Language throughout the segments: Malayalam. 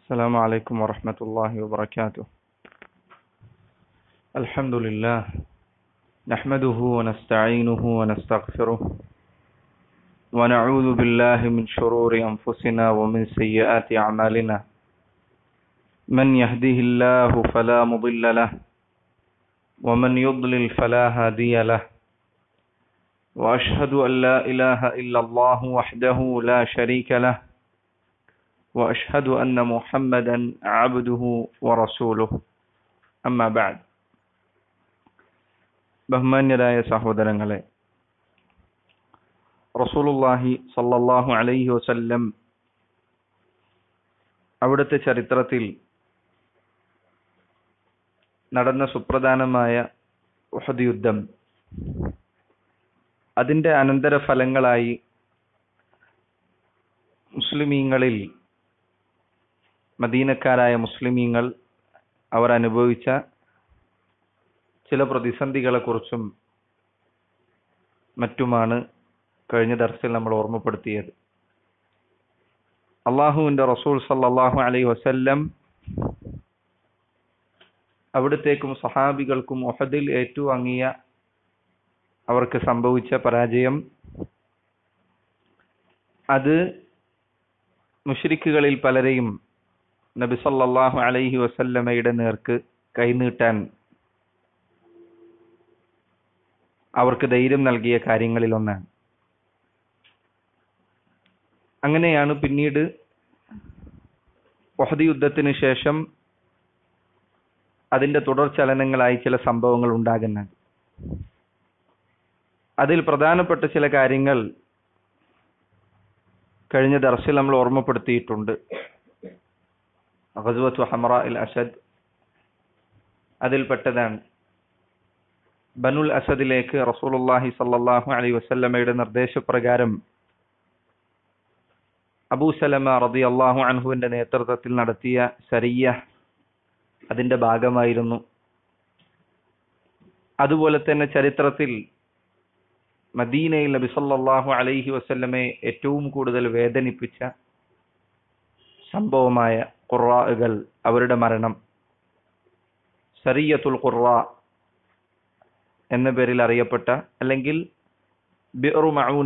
السلام عليكم ورحمة الله وبركاته الحمد لله نحمده ونستعينه ونستغفره ونعوذ بالله من شرور أنفسنا ومن سيئات أعمالنا من يهده الله فلا مضل له ومن يضلل فلا هادي له وأشهد أن لا إله إلا الله وحده لا شريك له وأشهد أن محمدا عبده ورسوله أما بعد ബഹുമാന്യരായ സഹോദരങ്ങളെ റസൂലുള്ളാഹി സല്ലല്ലാഹു അലൈഹി വസല്ലം അവിടുത്തെ ചരിത്രത്തിൽ നടന്ന സുപ്രധാനമായ ഉഹദ് യുദ്ധം അതിന്റെ അനന്തരഫലങ്ങളായി മുസ്ലിമീങ്ങളിൽ മദീനക്കാരായ മുസ്ലിമീങ്ങൾ അവർ അനുഭവിച്ച ചില പ്രതിസന്ധികളെക്കുറിച്ചും മറ്റുമാണ് കഴിഞ്ഞ ദർസിൽ നമ്മൾ ഓർമ്മപ്പെടുത്തിയത് അള്ളാഹുവിന്റെ റസൂൽ സല്ലാഹു അലൈഹി വസല്ലം അവിടത്തേക്കും സഹാബികൾക്കും ഒഹദിൽ ഏറ്റുവാങ്ങിയ അവർക്ക് സംഭവിച്ച പരാജയം അത് മുഷ്രിക്കുകളിൽ പലരെയും നബി സല്ലല്ലാഹു അലൈഹി വസല്ലമയുടെ നേർക്ക് കൈനീട്ടാൻ അവർക്ക് ധൈര്യം നൽകിയ കാര്യങ്ങളിൽ ഒന്നാണ് അങ്ങനെയാണ് പിന്നീട് ഒഹദ് യുദ്ധത്തിന് ശേഷം അതിന്റെ തുടർ ചലനങ്ങളായി ചില സംഭവങ്ങൾ ഉണ്ടാകുന്നത് അതിൽ പ്രധാനപ്പെട്ട ചില കാര്യങ്ങൾ കഴിഞ്ഞ ദർശനം നമ്മൾ ഓർമ്മപ്പെടുത്തിയിട്ടുണ്ട് ഗസ്വത്ത് ഹമറ ഇൽ അസദ് അതിൽപ്പെട്ടതാണ് ബനുൽ അസദിലേക്ക് റസൂലുള്ളാഹി സല്ലല്ലാഹു അലൈഹി വസല്ലമയുടെ നിർദ്ദേശപ്രകാരം അബൂ സലമ റതി അള്ളാഹു അൻഹുവിന്റെ നേതൃത്വത്തിൽ നടത്തിയ സരിയ അതിന്റെ ഭാഗമായിരുന്നു അതുപോലെ തന്നെ ചരിത്രത്തിൽ മദീനയിൽ നബി സല്ലല്ലാഹു അലൈഹി വസല്ലമയെ ഏറ്റവും കൂടുതൽ വേദനിപ്പിച്ച സംഭവമായ ഖുറാകൾ അവരുടെ മരണം സറിയത്തുൽ ഖുറ എന്ന പേരിൽ അറിയപ്പെട്ട അല്ലെങ്കിൽ ബിറു മഊന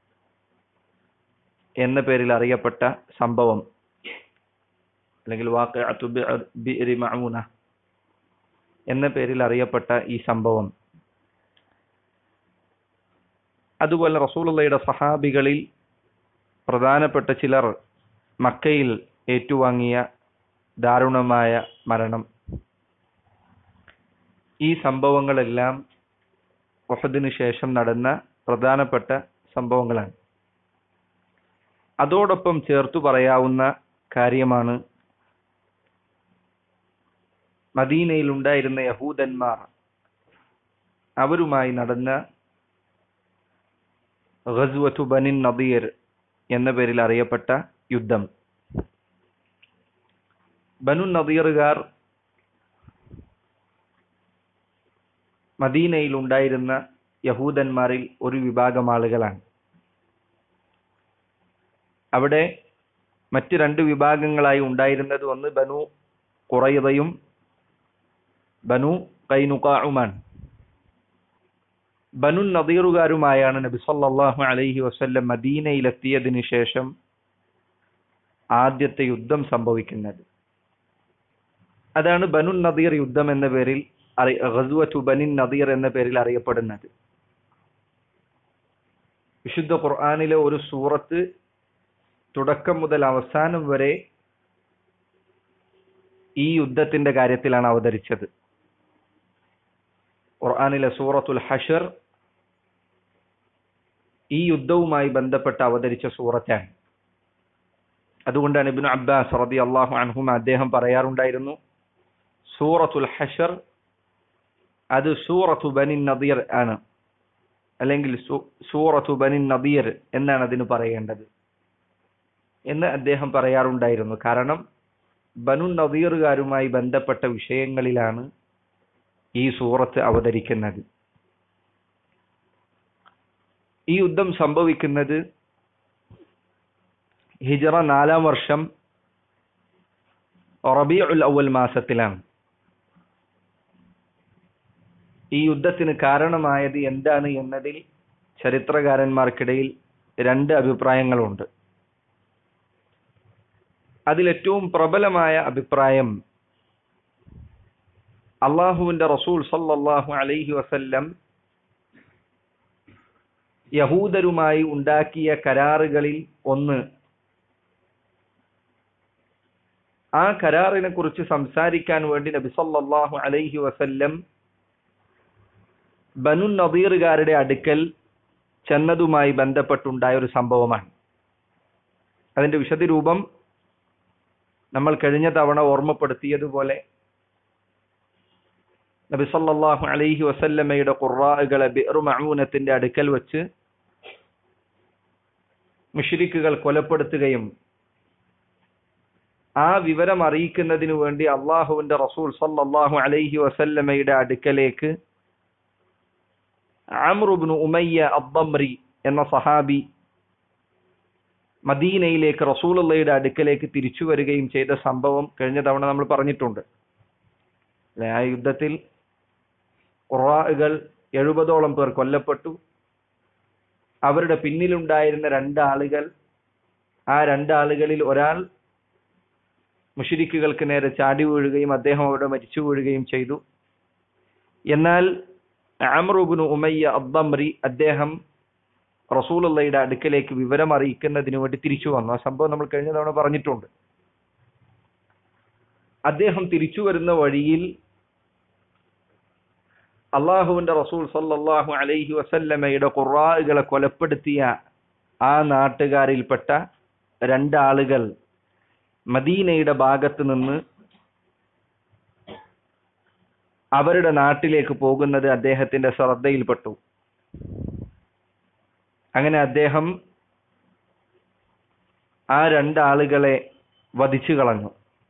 എന്ന പേരിൽ അറിയപ്പെട്ട സംഭവം അല്ലെങ്കിൽ വാഖഅത്തു ബിറി മഊന എന്ന പേരിൽ അറിയപ്പെട്ട ഈ സംഭവം അതുപോലെ റസൂലുള്ളയുടെ സഹാബികളിൽ പ്രധാനപ്പെട്ട ചിലർ മക്കയിൽ ഏറ്റുവാങ്ങിയ ദാരുണമായ മരണം ഈ സംഭവങ്ങളെല്ലാം വഹദിന് ശേഷം നടന്ന പ്രധാനപ്പെട്ട സംഭവങ്ങളാണ് അതോടൊപ്പം ചേർത്തു പറയാവുന്ന കാര്യമാണ് മദീനയിൽ ഉണ്ടായിരുന്ന യഹൂദന്മാർ അവരുമായി നടന്ന ഖസ്വത്തു ബനിൻ നദീർ എന്ന പേരിൽ അറിയപ്പെട്ട യുദ്ധം ബനു നദീറുകാർ മദീനയിൽ ഉണ്ടായിരുന്ന യഹൂദന്മാരിൽ ഒരു വിഭാഗം ആളുകളാണ് അവിടെ മറ്റ് രണ്ട് വിഭാഗങ്ങളായി ഉണ്ടായിരുന്നത് ഒന്ന് ബനു കുറയുതയും ബനു കൈനുക്കാവുമാണ് ബനു നദീറുകാരുമായാണ് നബി സല്ലല്ലാഹു അലൈഹി വസല്ലം മദീനയിലെത്തിയതിനു ശേഷം ആദ്യത്തെ യുദ്ധം സംഭവിക്കുന്നത് അതാണ് ബനു നദീർ യുദ്ധം എന്ന പേരിൽ ഖസ്വത്തു ബനിൻ നദീർ എന്ന പേരിൽ അറിയപ്പെടുന്നത് വിശുദ്ധ ഖുർആനിലെ ഒരു സൂറത്ത് തുടക്കം മുതൽ അവസാനം വരെ ഈ യുദ്ധത്തിന്റെ കാര്യത്തിലാണ് അവതരിച്ചത് ഖുർആനിലെ സൂറത്തുൽ ഹഷർ ഈ യുദ്ധവുമായി ബന്ധപ്പെട്ട് അവതരിച്ച സൂറത്താണ് അതുകൊണ്ടാണ് ഇബ്നു അബ്ബാസ് റതി അള്ളാഹു അൻഹും അദ്ദേഹം പറയാറുണ്ടായിരുന്നു സൂറത്തുൽ ഹഷർ അത് സൂറത്തു ബനിൻ നദീർ ആണ് അല്ലെങ്കിൽ സൂറത്തു ബനിൻ നദീർ എന്നാണ് അതിന് പറയേണ്ടത് എന്ന് അദ്ദേഹം പറയാറുണ്ടായിരുന്നു കാരണം ബനു നദീറുകാരുമായി ബന്ധപ്പെട്ട വിഷയങ്ങളിലാണ് ഈ സൂറത്ത് അവതരിക്കുന്നത് ഈ യുദ്ധം സംഭവിക്കുന്നത് ഹിജറ നാലാം വർഷം റബീഉൽ അവൽ മാസത്തിലാണ് ഈ യുദ്ധത്തിന് കാരണമായത് എന്താണ് എന്നതിൽ ചരിത്രകാരന്മാർക്കിടയിൽ രണ്ട് അഭിപ്രായങ്ങളുണ്ട് അതിലേറ്റവും പ്രബലമായ അഭിപ്രായം അള്ളാഹുവിന്റെ റസൂൽ സല്ലല്ലാഹു അലൈഹി വസല്ലം യഹൂദരുമായി ഉണ്ടാക്കിയ കരാറുകളിൽ ഒന്ന് ആ കരാറിനെ കുറിച്ച് സംസാരിക്കാൻ വേണ്ടി നബി സല്ലല്ലാഹു അലൈഹി വസല്ലം ബനു നദീറുകാരുടെ അടുക്കൽ ചെന്നതുമായി ബന്ധപ്പെട്ടുണ്ടായ ഒരു സംഭവമാണ് അതിന്റെ വിശദരൂപം നമ്മൾ കഴിഞ്ഞ തവണ ഓർമ്മപ്പെടുത്തിയതുപോലെ നബി സല്ലല്ലാഹു അലൈഹി വസല്ലമയുടെ ഖുർആകളെ ബിറു മഅൂനത്തിന്റെ അടുക്കൽ വെച്ച് മുഷ്രിക്കുകൾ കൊലപ്പെടുത്തുകയും ആ വിവരം അറിയിക്കുന്നതിനു വേണ്ടി അള്ളാഹുവിന്റെ റസൂൽ സല്ലല്ലാഹു അലൈഹി വസല്ലമയുടെ അടുക്കലേക്ക് ആമ്രുബ്നു ഉമയ്യ അബ്ബംറി എന്ന സഹാബി മദീനയിലേക്ക് റസൂലുള്ളയുടെ അടുക്കലേക്ക് തിരിച്ചു വരികയും ചെയ്ത സംഭവം കഴിഞ്ഞ തവണ നമ്മൾ പറഞ്ഞിട്ടുണ്ട് അല്ലെ ആ യുദ്ധത്തിൽ ഖുറാകൾ എഴുപതോളം പേർ കൊല്ലപ്പെട്ടു അവരുടെ പിന്നിലുണ്ടായിരുന്ന രണ്ടാളുകൾ ആ രണ്ടാളുകളിൽ ഒരാൾ മുഷിരിക്കുകൾക്ക് നേരെ ചാടി വീഴുകയും അദ്ദേഹം അവിടെ മരിച്ചു വീഴുകയും ചെയ്തു എന്നാൽ ആമറുബിന് ഉമയ്യ അബ്ദംറി അദ്ദേഹം റസൂലുള്ളയുടെ അടുക്കലേക്ക് വിവരം അറിയിക്കുന്നതിന് വേണ്ടി തിരിച്ചു വന്നു ആ സംഭവം നമ്മൾ കഴിഞ്ഞ തവണ പറഞ്ഞിട്ടുണ്ട് അദ്ദേഹം തിരിച്ചു വരുന്ന വഴിയിൽ അള്ളാഹുവിന്റെ റസൂൽ സല്ലല്ലാഹു അലൈഹി വസല്ലമയുടെ ഖുറാകളെ കൊലപ്പെടുത്തിയ ആ നാട്ടുകാരിൽപ്പെട്ട രണ്ടാളുകൾ മദീനയുടെ ഭാഗത്ത് നിന്ന് അവരുടെ നാട്ടിലേക്ക് പോകുന്നത് അദ്ദേഹത്തിന്റെ ശ്രദ്ധയിൽപ്പെട്ടു അങ്ങനെ അദ്ദേഹം ആ രണ്ടാളുകളെ വധിച്ചു കളഞ്ഞു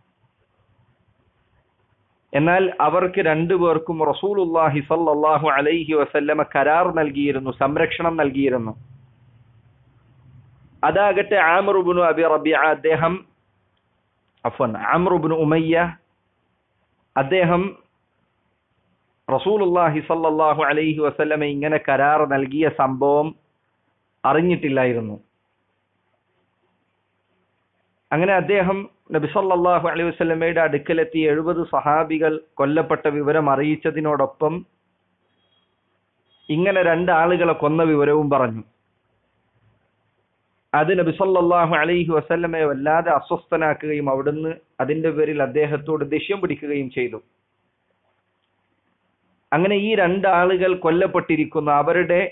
എന്നാൽ അവർക്ക് രണ്ടുപേർക്കും റസൂലുല്ലാഹി സല്ലല്ലാഹു അലൈഹി വസല്ലമ കരാർ നൽകിയിരുന്നു സംരക്ഷണം നൽകിയിരുന്നു അതാകട്ടെ ആമറുബിനു അബി റബിയ അദ്ദേഹം അഫൻ ആമറുബിനു ഉമയ്യ അദ്ദേഹം റസൂലുല്ലാഹി സല്ലല്ലാഹു അലൈഹി വസല്ലമ ഇങ്ങനെ കരാർ നൽകിയ സംഭവം അറിഞ്ഞിട്ടില്ലായിരുന്നു അങ്ങനെ അദ്ദേഹം നബി സല്ലല്ലാഹു അലൈഹി വസല്ലമയുടെ അടുക്കലെത്തി എഴുപത് സഹാബികൾ കൊല്ലപ്പെട്ട വിവരം അറിയിച്ചതിനോടൊപ്പം ഇങ്ങനെ രണ്ടാളുകളെ കൊന്ന വിവരവും പറഞ്ഞു അത് നബി സല്ലല്ലാഹു അലൈഹി വസല്ലമയെ വല്ലാതെ അസ്വസ്ഥനാക്കുകയും അവിടുന്ന് അതിന്റെ പേരിൽ അദ്ദേഹത്തോട് ദേഷ്യം പിടിക്കുകയും ചെയ്തു അങ്ങനെ ഈ രണ്ടാളുകൾ കൊല്ലപ്പെട്ടിരിക്കുന്ന അവരുടെ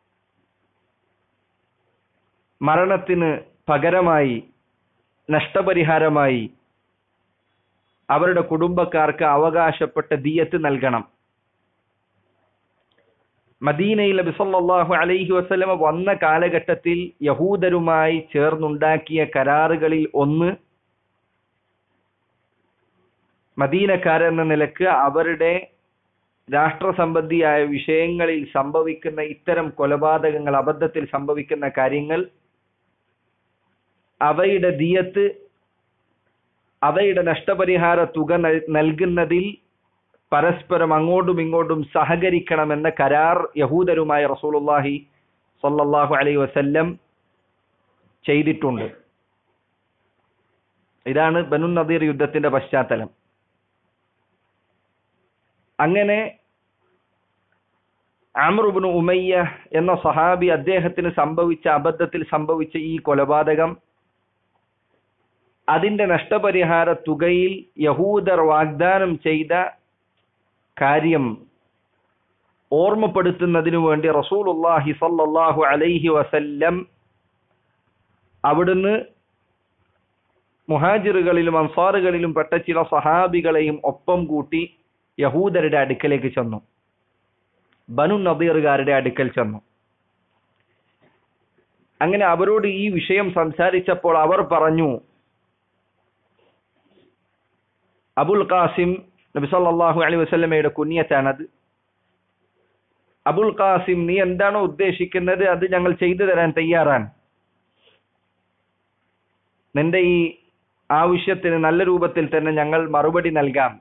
മരണത്തിന് പകരമായി നഷ്ടപരിഹാരമായി അവരുടെ കുടുംബക്കാർക്ക് അവകാശപ്പെട്ട ദിയത്ത് നൽകണം മദീനയിൽ നബി സല്ലല്ലാഹു അലൈഹി വസല്ലമ വന്ന കാലഘട്ടത്തിൽ യഹൂദരുമായി ചേർന്നുണ്ടാക്കിയ കരാറുകളിൽ ഒന്ന് മദീനക്കാരെന്ന നിലക്ക് അവരുടെ രാഷ്ട്രസംബന്ധിയായ വിഷയങ്ങളിൽ സംഭവിക്കുന്ന ഇത്തരം കൊലപാതകങ്ങൾ അബദ്ധത്തിൽ സംഭവിക്കുന്ന കാര്യങ്ങൾ അവയുടെ ദിയത്ത് അവയുടെ നഷ്ടപരിഹാര തുക നൽകുന്നതിൽ പരസ്പരം അങ്ങോട്ടും ഇങ്ങോട്ടും സഹകരിക്കണമെന്ന കരാർ യഹൂദരുമായി റസൂലുള്ളാഹി സല്ലല്ലാഹു അലൈഹി വസല്ലം ചെയ്തിട്ടുണ്ട് ഇതാണ് ബനു നദീർ യുദ്ധത്തിന്റെ പശ്ചാത്തലം അങ്ങനെ അമറുബിന് ഉമയ്യ എന്ന സഹാബി അദ്ദേഹത്തിന് സംഭവിച്ച അബദ്ധത്തിൽ സംഭവിച്ച ഈ കൊലപാതകം അതിന്റെ നഷ്ടപരിഹാര തുകയിൽ യഹൂദർ വാഗ്ദാനം ചെയ്ത കാര്യം ഓർമ്മപ്പെടുത്തുന്നതിനു വേണ്ടി റസൂലുള്ളാഹി സല്ലല്ലാഹു അലൈഹി വസല്ലം അവിടുന്ന് മുഹാജിറുകളിലും അൻസാറുകളിലും പെട്ട ചില സഹാബികളെയും ഒപ്പം കൂട്ടി യഹൂദരുടെ അടുക്കലേക്ക് ചെന്നു ബനു നദീറുകാരുടെ അടുക്കൽ ചെന്നു അങ്ങനെ അവരോട് ഈ വിഷയം സംസാരിച്ചപ്പോൾ അവർ പറഞ്ഞു അബുൽ ഖാസിം നബി സല്ലല്ലാഹു അലൈഹി വസല്ലമയുടെ കുഞ്ഞത്താണത് അബുൽ ഖാസിം നീ എന്താണോ ഉദ്ദേശിക്കുന്നത് അത് ഞങ്ങൾ ചെയ്തു തരാൻ തയ്യാറാണ് നിന്റെ ഈ ആവശ്യത്തിന് നല്ല രൂപത്തിൽ തന്നെ ഞങ്ങൾ മറുപടി നൽകാം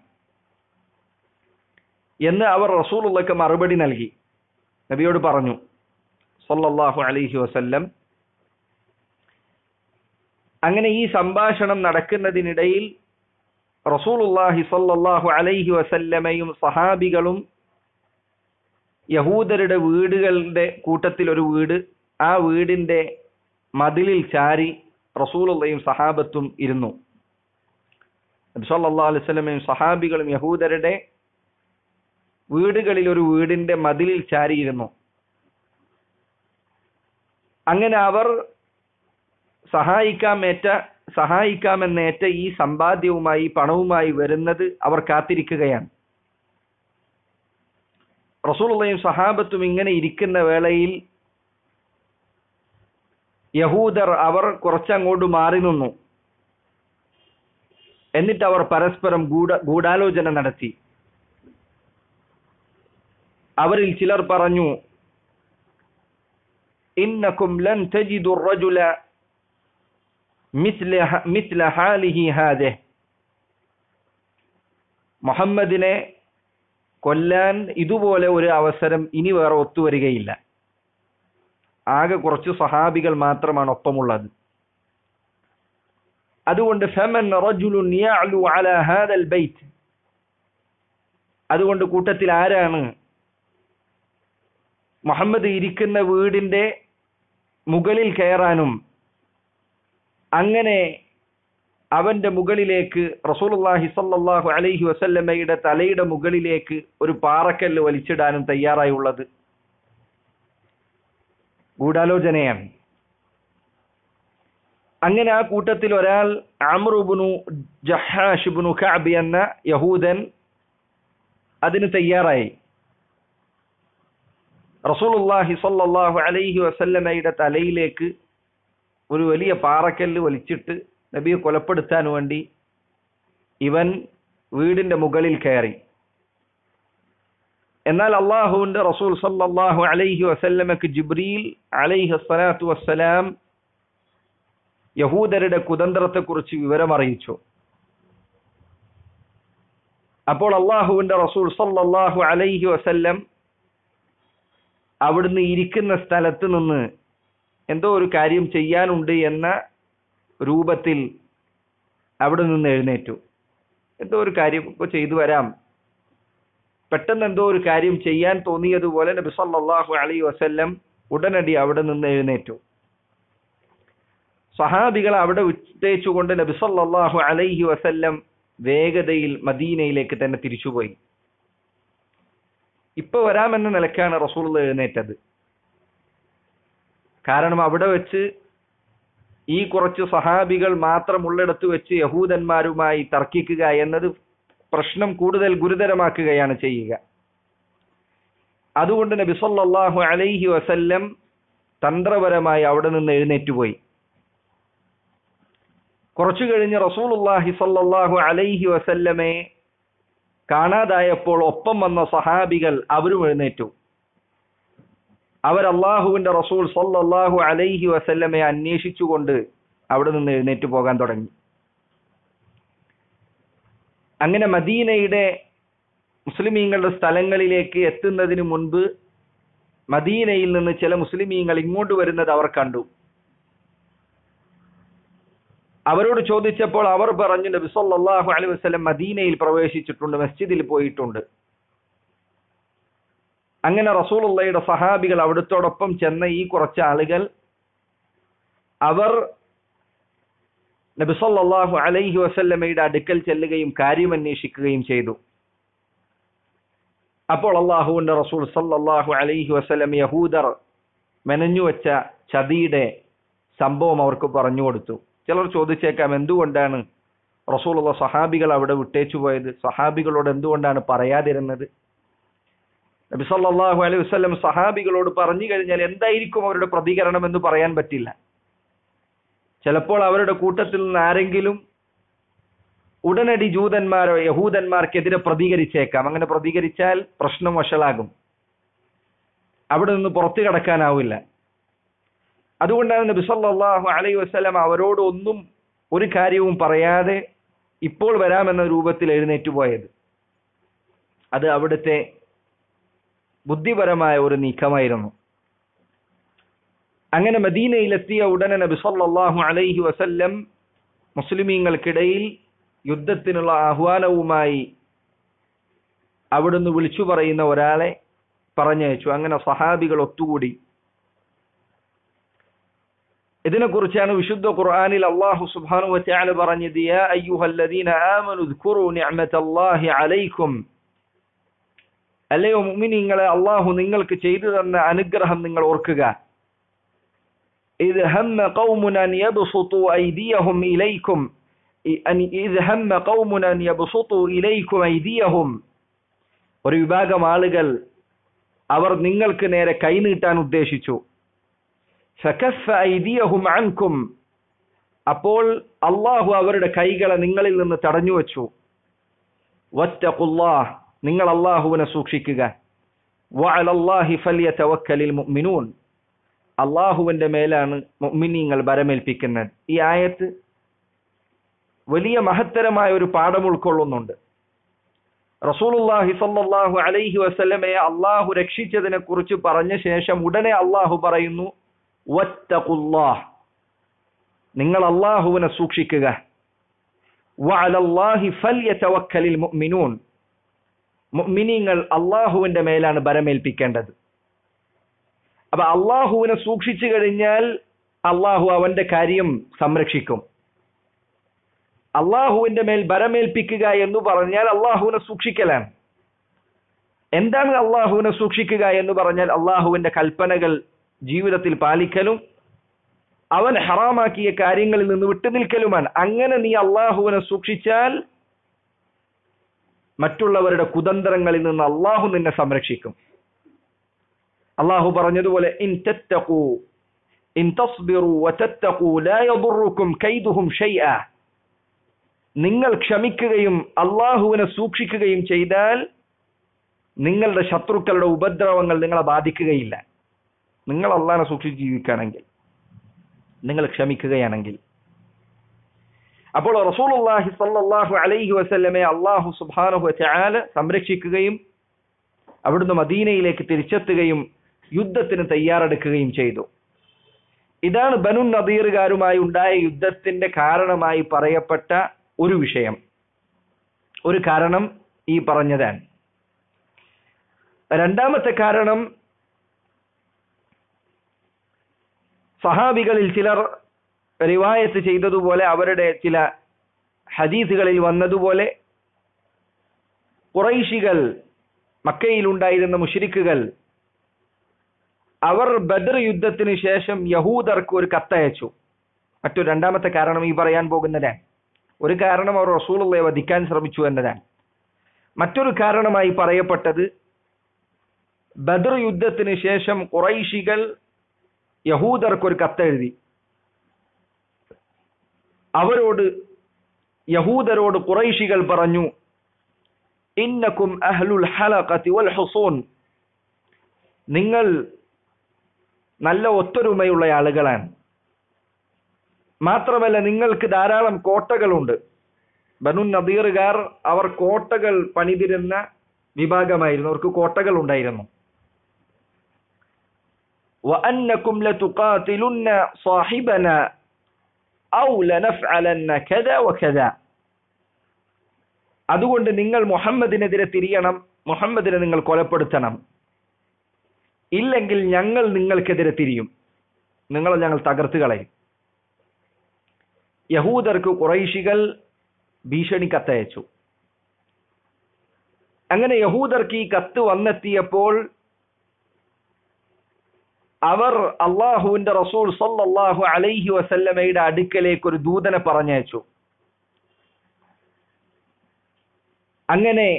എന്ന് അവർ റസൂലുള്ളക്ക് മറുപടി നൽകി നബിയോട് പറഞ്ഞു സല്ലല്ലാഹു അലൈഹി വസല്ലം അങ്ങനെ ഈ സംഭാഷണം നടക്കുന്നതിനിടയിൽ റസൂലുള്ളാഹി സല്ലല്ലാഹു അലൈഹി വസല്ലമയും സഹാബികളും യഹൂദരുടെ വീടുകളുടെ കൂട്ടത്തിൽ ഒരു വീട് ആ വീടിന്റെ മതിലിൽ ചാരി റസൂലുള്ളയും സഹാബത്തും ഇരുന്നു നബി സല്ലല്ലാഹു അലൈഹി വസല്ലമയും സഹാബികളും യഹൂദരുടെ വീടുകളിൽ ഒരു വീടിന്റെ മതിലിൽ ചാരിയിരുന്നു അങ്ങനെ അവർ സഹായിക്കാമേറ്റ സഹായിക്കാമെന്നേറ്റ ഈ സമ്പാദ്യവുമായി പണവുമായി വരുന്നത് അവർ കാത്തിരിക്കുകയാണ് റസൂലുള്ളയും സഹാബത്തും ഇങ്ങനെ ഇരിക്കുന്ന വേളയിൽ യഹൂദർ അവർ കുറച്ചങ്ങോട്ട് മാറി നിന്നു എന്നിട്ട് അവർ പരസ്പരം ഗൂഢ ഗൂഢാലോചന നടത്തി അവരിൽ ചിലർ പറഞ്ഞു ഇന്നക്കും ലൻ തജിദു الرجل مثل مثل حاله هذه മുഹമ്മദിനെ കൊല്ലാൻ ഇതുപോലെ ഒരു അവസരം ഇനി വേറെ ഒത്തുവരികയില്ല ആകെ കുറച്ച് സഹാബികൾ മാത്രമാണ് ഒപ്പമുള്ളത് അതുകൊണ്ട് ഫമൻ റജുലുൻ യഅലു അലാ ഹാദൽ ബൈത്ത് അതുകൊണ്ട് കൂട്ടത്തിൽ ആരാണ് മുഹമ്മദ് ഇരിക്കുന്ന വീടിന്റെ മുകളിൽ കയറാനും അങ്ങനെ അവന്റെ മുകളിലേക്ക് റസൂലുള്ളാഹി സ്വല്ലല്ലാഹു അലൈഹി വസല്ലമയുടെ തലയുടെ മുകളിലേക്ക് ഒരു പാറക്കല്ല് വലിച്ചിടാനും തയ്യാറായുള്ളത് ഗൂഢാലോചനയാണ് അങ്ങനെ ആ കൂട്ടത്തിൽ ഒരാൾ അമ്രുബുനു ജഹാഷിബുനു കഅബ് എന്ന യഹൂദൻ അതിന് തയ്യാറായി റസൂലുള്ളാഹി സ്വല്ലല്ലാഹു അലൈഹി വസല്ലമയുടെ തലയിലേക്ക് ഒരു വലിയ പാറക്കല്ല് വലിച്ചിട്ട് നബിയെ കൊലപ്പെടുത്താൻ വേണ്ടി ഇവൻ വീടിന്റെ മുകളിൽ കയറി എന്നാൽ അള്ളാഹുവിന്റെ റസൂൽ സല്ലല്ലാഹു അലൈഹി വസല്ലമക്ക് ജിബ്രീൽ അലൈഹി സ്വലാത്തു വസ്സലാം യഹൂദരുടെ കുതന്ത്രത്തെക്കുറിച്ച് വിവരമറിയിച്ചു അപ്പോൾ അള്ളാഹുവിന്റെ റസൂൽ സല്ലല്ലാഹു അലൈഹി വസല്ലം അവിടുന്ന് ഇരിക്കുന്ന സ്ഥലത്ത് നിന്ന് എന്തോ ഒരു കാര്യം ചെയ്യാനുണ്ട് എന്ന രൂപത്തിൽ അവിടെ നിന്ന് എഴുന്നേറ്റു എന്തോ ഒരു കാര്യം ഇപ്പൊ ചെയ്തു വരാം പെട്ടെന്ന് എന്തോ ഒരു കാര്യം ചെയ്യാൻ തോന്നിയതുപോലെ നബി സല്ലല്ലാഹു അലൈഹി വസല്ലം ഉടനടി അവിടെ നിന്ന് എഴുന്നേറ്റു സഹാബികൾ അവിടെ വിട്ടേച്ചുകൊണ്ട് നബി സല്ലല്ലാഹു അലൈഹി വസല്ലം വേഗതയിൽ മദീനയിലേക്ക് തന്നെ തിരിച്ചുപോയി ഇപ്പൊ വരാമെന്ന നിലക്കാണ് റസൂൾ എഴുന്നേറ്റത് കാരണം അവിടെ വെച്ച് ഈ കുറച്ച് സഹാബികൾ മാത്രമുള്ളിടത്ത് വെച്ച് യഹൂദന്മാരുമായി തർക്കിക്കുക എന്നത് പ്രശ്നം കൂടുതൽ ഗുരുതരമാക്കുകയാണ് ചെയ്യുക അതുകൊണ്ട് നബി സല്ലല്ലാഹു അലൈഹി വസല്ലം തന്ത്രപരമായി അവിടെ നിന്ന് എഴുന്നേറ്റുപോയി കുറച്ചു കഴിഞ്ഞ് റസൂലുള്ളാഹി സല്ലല്ലാഹു അലൈഹി വസല്ലമയെ കാണാതായപ്പോൾ ഒപ്പം വന്ന സഹാബികൾ അവരും എഴുന്നേറ്റു അവർ അള്ളാഹുവിന്റെ റസൂൽ സല്ലല്ലാഹു അലൈഹി വസല്ലമയെ അന്വേഷിച്ചുകൊണ്ട് അവിടെ നിന്ന് എഴുന്നേറ്റ് പോകാൻ തുടങ്ങി അങ്ങനെ മദീനയുടെ മുസ്ലിമീങ്ങളുടെ സ്ഥലങ്ങളിലേക്ക് എത്തുന്നതിന് മുൻപ് മദീനയിൽ നിന്ന് ചില മുസ്ലിമീങ്ങൾ ഇങ്ങോട്ട് വരുന്നത് അവർ കണ്ടു അവരോട് ചോദിച്ചപ്പോൾ അവർ പറഞ്ഞു നബി സല്ലല്ലാഹു അലൈഹി വസല്ലം മദീനയിൽ പ്രവേശിച്ചിട്ടുണ്ട് മസ്ജിദിൽ പോയിട്ടുണ്ട് അങ്ങനെ റസൂലുള്ളയുടെ സഹാബികൾ അവിടുത്തോടൊപ്പം ചെന്ന ഈ കുറച്ച് ആളുകൾ അവർ നബി സല്ലല്ലാഹു അലൈഹി വസല്ലമയുടെ അടുക്കൽ ചെല്ലുകയും കാര്യം അന്വേഷിക്കുകയും ചെയ്തു അപ്പോൾ അള്ളാഹുവിന്റെ റസൂൽ സല്ലല്ലാഹു അലൈഹി വസല്ലം യഹൂദർ മെനഞ്ഞു വെച്ച ചതിയുടെ സംഭവം അവർക്ക് പറഞ്ഞു കൊടുത്തു ചിലർ ചോദിച്ചേക്കാം എന്തുകൊണ്ടാണ് റസൂലുള്ള സഹാബികൾ അവിടെ വിട്ടേച്ചു പോയത് സഹാബികളോട് എന്തുകൊണ്ടാണ് പറയാതിരുന്നത് നബി സല്ലല്ലാഹു അലൈഹി വസല്ലം സഹാബികളോട് പറഞ്ഞു കഴിഞ്ഞാൽ എന്തായിരിക്കും അവരുടെ പ്രതികരണം എന്ന് പറയാൻ പറ്റില്ല ചിലപ്പോൾ അവരുടെ കൂട്ടത്തിൽ നിന്ന് ആരെങ്കിലും ഉടനടി ജൂതന്മാരോ യഹൂദന്മാർക്കെതിരെ പ്രതികരിച്ചേക്കാം അങ്ങനെ പ്രതികരിച്ചാൽ പ്രശ്നം വഷളാകും അവിടെ നിന്ന് പുറത്തു കടക്കാനാവില്ല അതുകൊണ്ടാണ് നബി സല്ലല്ലാഹു അലൈഹി വസല്ലം അവരോട് ഒന്നും ഒരു കാര്യവും പറയാതെ ഇപ്പോൾ വരാമെന്ന രൂപത്തിൽ എഴുന്നേറ്റ് പോയത് അത് അവിടുത്തെ ബുദ്ധിപരമായ ഒരു നീക്കമായിരുന്നു അങ്ങനെ മദീനയിലെത്തിയ ഉടനെ നബി സല്ലല്ലാഹു അലൈഹി വസല്ലം മുസ്ലിമീങ്ങൾക്കിടയിൽ യുദ്ധത്തിനുള്ള ആഹ്വാനവുമായി അവിടുന്ന് വിളിച്ചു പറയുന്ന ഒരാളെ പറഞ്ഞയച്ചു അങ്ങനെ സഹാബികൾ ഒത്തുകൂടി ഇതിനെക്കുറിച്ചാണ് വിശുദ്ധ ഖുർആനിൽ അള്ളാഹു സുബ്ഹാനഹു വതആല പറഞ്ഞത് യാ അയ്യുഹല്ലദീന ആമനു ദ്കുറു നിഅമതല്ലാഹി അലൈക്കും അല്ലയോ മുഅ്മിനീങ്ങളെ അള്ളാഹു നിങ്ങൾക്ക് ചെയ്തു തന്ന അനുഗ്രഹം നിങ്ങൾ ഓർക്കുക إذ هم قوم أن يبسطوا أيديهم إليكم إذ هم قوم أن يبسطوا إليكم أيديهم ഒരു വിഭാഗം ആളുകൾ അവർ നിങ്ങൾക്ക് നേരെ കൈനീട്ടാൻ ഉദ്ദേശിച്ചു ഫകഫ ഐദിയഹും അൻകും അപ്പോൾ അള്ളാഹു അവരുടെ കൈകളെ നിങ്ങളിൽ നിന്ന് തടഞ്ഞു വച്ചു വത്തഖുല്ലാഹ് നിങ്ങൾ അള്ളാഹുവിനെ സൂക്ഷിക്കുക വഅലല്ലാഹി ഫല്യതവക്കലിൽ മുഅ്മിനൂൻ അള്ളാഹുവിന്റെ മേലാണ് മുഅ്മിനീങ്ങൾ ബരമേൽപ്പിക്കുന്നത് ഈ ആയത്ത് വലിയ മഹത്തരമായ ഒരു പാഠം ഉൾക്കൊള്ളുന്നുണ്ട് റസൂലുള്ളാഹി സ്വല്ലല്ലാഹു അലൈഹി വസല്ലമയെ അള്ളാഹു രക്ഷിച്ചതിനെ കുറിച്ച് പറഞ്ഞ ശേഷം ഉടനെ അള്ളാഹു പറയുന്നു വത്തഖുല്ലാഹ് നിങ്ങൾ അള്ളാഹുവിനെ സൂക്ഷിക്കുക വഅലല്ലാഹി ഫല്യതവക്കലിൽ മുഅ്മിനൂൻ മുഅ്മിനീങ്ങൾ അള്ളാഹുവിന്റെ മേലാണ് ബരമേൽപ്പിക്കേണ്ടത് അപ്പൊ അള്ളാഹുവിനെ സൂക്ഷിച്ചു കഴിഞ്ഞാൽ അള്ളാഹു അവന്റെ കാര്യം സംരക്ഷിക്കും അള്ളാഹുവിന്റെ മേൽ ബരമേൽപ്പിക്കുക എന്ന് പറഞ്ഞാൽ അള്ളാഹുവിനെ സൂക്ഷിക്കലാണ് എന്താണ് അള്ളാഹുവിനെ സൂക്ഷിക്കുക എന്ന് പറഞ്ഞാൽ അള്ളാഹുവിന്റെ കൽപ്പനകൾ ജീവിതത്തിൽ പാലിക്കലും അവൻ ഹറാമാക്കിയ കാര്യങ്ങളിൽ നിന്ന് വിട്ടുനിൽക്കലുമാണ് അങ്ങനെ നീ അള്ളാഹുവിനെ സൂക്ഷിച്ചാൽ മറ്റുള്ളവരുടെ കുതന്ത്രങ്ങളിൽ നിന്ന് അള്ളാഹു നിന്നെ സംരക്ഷിക്കും അള്ളാഹു പറഞ്ഞതുപോലെ ഇൻ തത്തഖൂ ഇൻ തസ്ബിറു വതത്തഖൂ ലാ യദുറുക്കും കൈദുഹും ഷൈഅ നിങ്ങൾ ക്ഷമിക്കുകയും അള്ളാഹുവിനെ സൂക്ഷിക്കുകയും ചെയ്താൽ നിങ്ങളുടെ ശത്രുക്കളുടെ ഉപദ്രവങ്ങൾ നിങ്ങളെ ബാധിക്കുകയില്ല നിങ്ങൾ അള്ളാഹിനെ സൂക്ഷിച്ച് ജീവിക്കുകയാണെങ്കിൽ നിങ്ങൾ ക്ഷമിക്കുകയാണെങ്കിൽ അപ്പോൾ റസൂലുള്ളാഹി സ്വല്ലല്ലാഹു അലൈഹി വസല്ലമയെ അള്ളാഹു സുബ്ഹാനഹു വതആല സംരക്ഷിക്കുകയും അവിടുന്ന് മദീനയിലേക്ക് തിരിച്ചെത്തുകയും യുദ്ധത്തിന് തയ്യാറെടുക്കുകയും ചെയ്തു ഇതാണ് ബനു നദീറുകാരുമായി ഉണ്ടായ യുദ്ധത്തിന്റെ കാരണമായി പറയപ്പെട്ട ഒരു വിഷയം ഒരു കാരണം ഈ പറഞ്ഞതാണ് രണ്ടാമത്തെ കാരണം സഹാബികളിൽ ചിലർ റിവായത്ത് ചെയ്തതുപോലെ അവരുടെ ചില ഹദീസുകളിൽ വന്നതുപോലെ കുറൈശികൾ മക്കയിൽ ഉണ്ടായിരുന്ന മുഷിരിക്കുകൾ അവർ ബദർ യുദ്ധത്തിന് ശേഷം യഹൂദർക്ക് ഒരു കത്തയച്ചു മറ്റൊരു രണ്ടാമത്തെ കാരണം ഈ പറയാൻ പോകുന്നതാണ് ഒരു കാരണം അവർ റസൂലുള്ളയെ വധിക്കാൻ ശ്രമിച്ചു എന്നതാണ് മറ്റൊരു കാരണമായി പറയപ്പെട്ടത് ബദർ യുദ്ധത്തിന് ശേഷം കുറൈശികൾ യഹൂദർക്ക് ഒരു കത്തെഴുതി അവരോട് യഹൂദരോട് കുറൈശികൾ പറഞ്ഞു ഇന്നക്കും അഹ്ലുൽ ഹലഖത്തി വൽ ഹുസൂൻ നിങ്ങൾ നല്ല ഒത്തൊരുമയുള്ള ആളുകളാണ് മാത്രമല്ല നിങ്ങൾക്ക് ധാരാളം കോട്ടകളുണ്ട് ബനു നദീറുകാർ അവർ കോട്ടകൾ പണിതിരുന്ന വിഭാഗമായിരുന്നു അവർക്ക് കോട്ടകൾ ഉണ്ടായിരുന്നു وأنكم لتقاتلن صاحبنا أو لنفعلن كذا وكذا അതുകൊണ്ട് നിങ്ങൾ മുഹമ്മദിനെതിരെ തിരിയണം മുഹമ്മദിനെ നിങ്ങൾ കൊലപ്പെടുത്തണം ഇല്ലെങ്കിൽ ഞങ്ങൾ നിങ്ങൾക്കെതിരെ തിരിയും നിങ്ങളെ ഞങ്ങൾ തകർത്ത് കളയും യഹൂദർക്ക് കുറൈശികൾ ഭീഷണി കത്തയച്ചു അങ്ങനെ യഹൂദർക്ക് ഈ കത്ത് വന്നെത്തിയപ്പോൾ അവർ അള്ളാഹുവിന്റെ റസൂൽ സല്ലല്ലാഹു അലൈഹി വസല്ലമയുടെ അടുക്കലേക്ക് ഒരു ദൂതനെ പറഞ്ഞയച്ചു അങ്ങനെ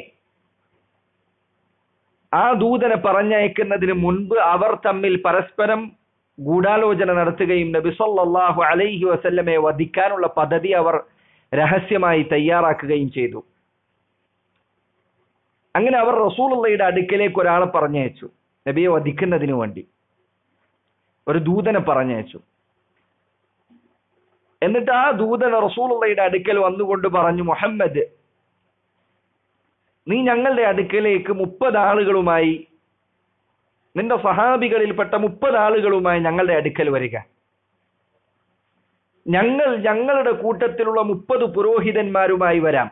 ആ ദൂതനെ പറഞ്ഞയക്കുന്നതിന് മുൻപ് അവർ തമ്മിൽ പരസ്പരം ഗൂഢാലോചന നടത്തുകയും നബി സല്ലല്ലാഹു അലൈഹി വസല്ലമയെ വധിക്കാനുള്ള പദ്ധതി അവർ രഹസ്യമായി തയ്യാറാക്കുകയും ചെയ്തു അങ്ങനെ അവർ റസൂലുള്ളയുടെ അടുക്കലേക്ക് ഒരാളെ പറഞ്ഞയച്ചു നബിയെ വധിക്കുന്നതിനു വേണ്ടി ഒരു ദൂതനെ പറഞ്ഞയച്ചു എന്നിട്ട് ആ ദൂതൻ റസൂലുള്ളയുടെ അടുക്കൽ വന്നുകൊണ്ട് പറഞ്ഞു മുഹമ്മദ് നീ ഞങ്ങളുടെ അടുക്കലേക്ക് മുപ്പത് ആളുകളുമായി നിന്റെ സഹാബികളിൽപ്പെട്ട മുപ്പത് ആളുകളുമായി ഞങ്ങളുടെ അടുക്കൽ വരിക ഞങ്ങൾ ഞങ്ങളുടെ കൂട്ടത്തിലുള്ള മുപ്പത് പുരോഹിതന്മാരുമായി വരാം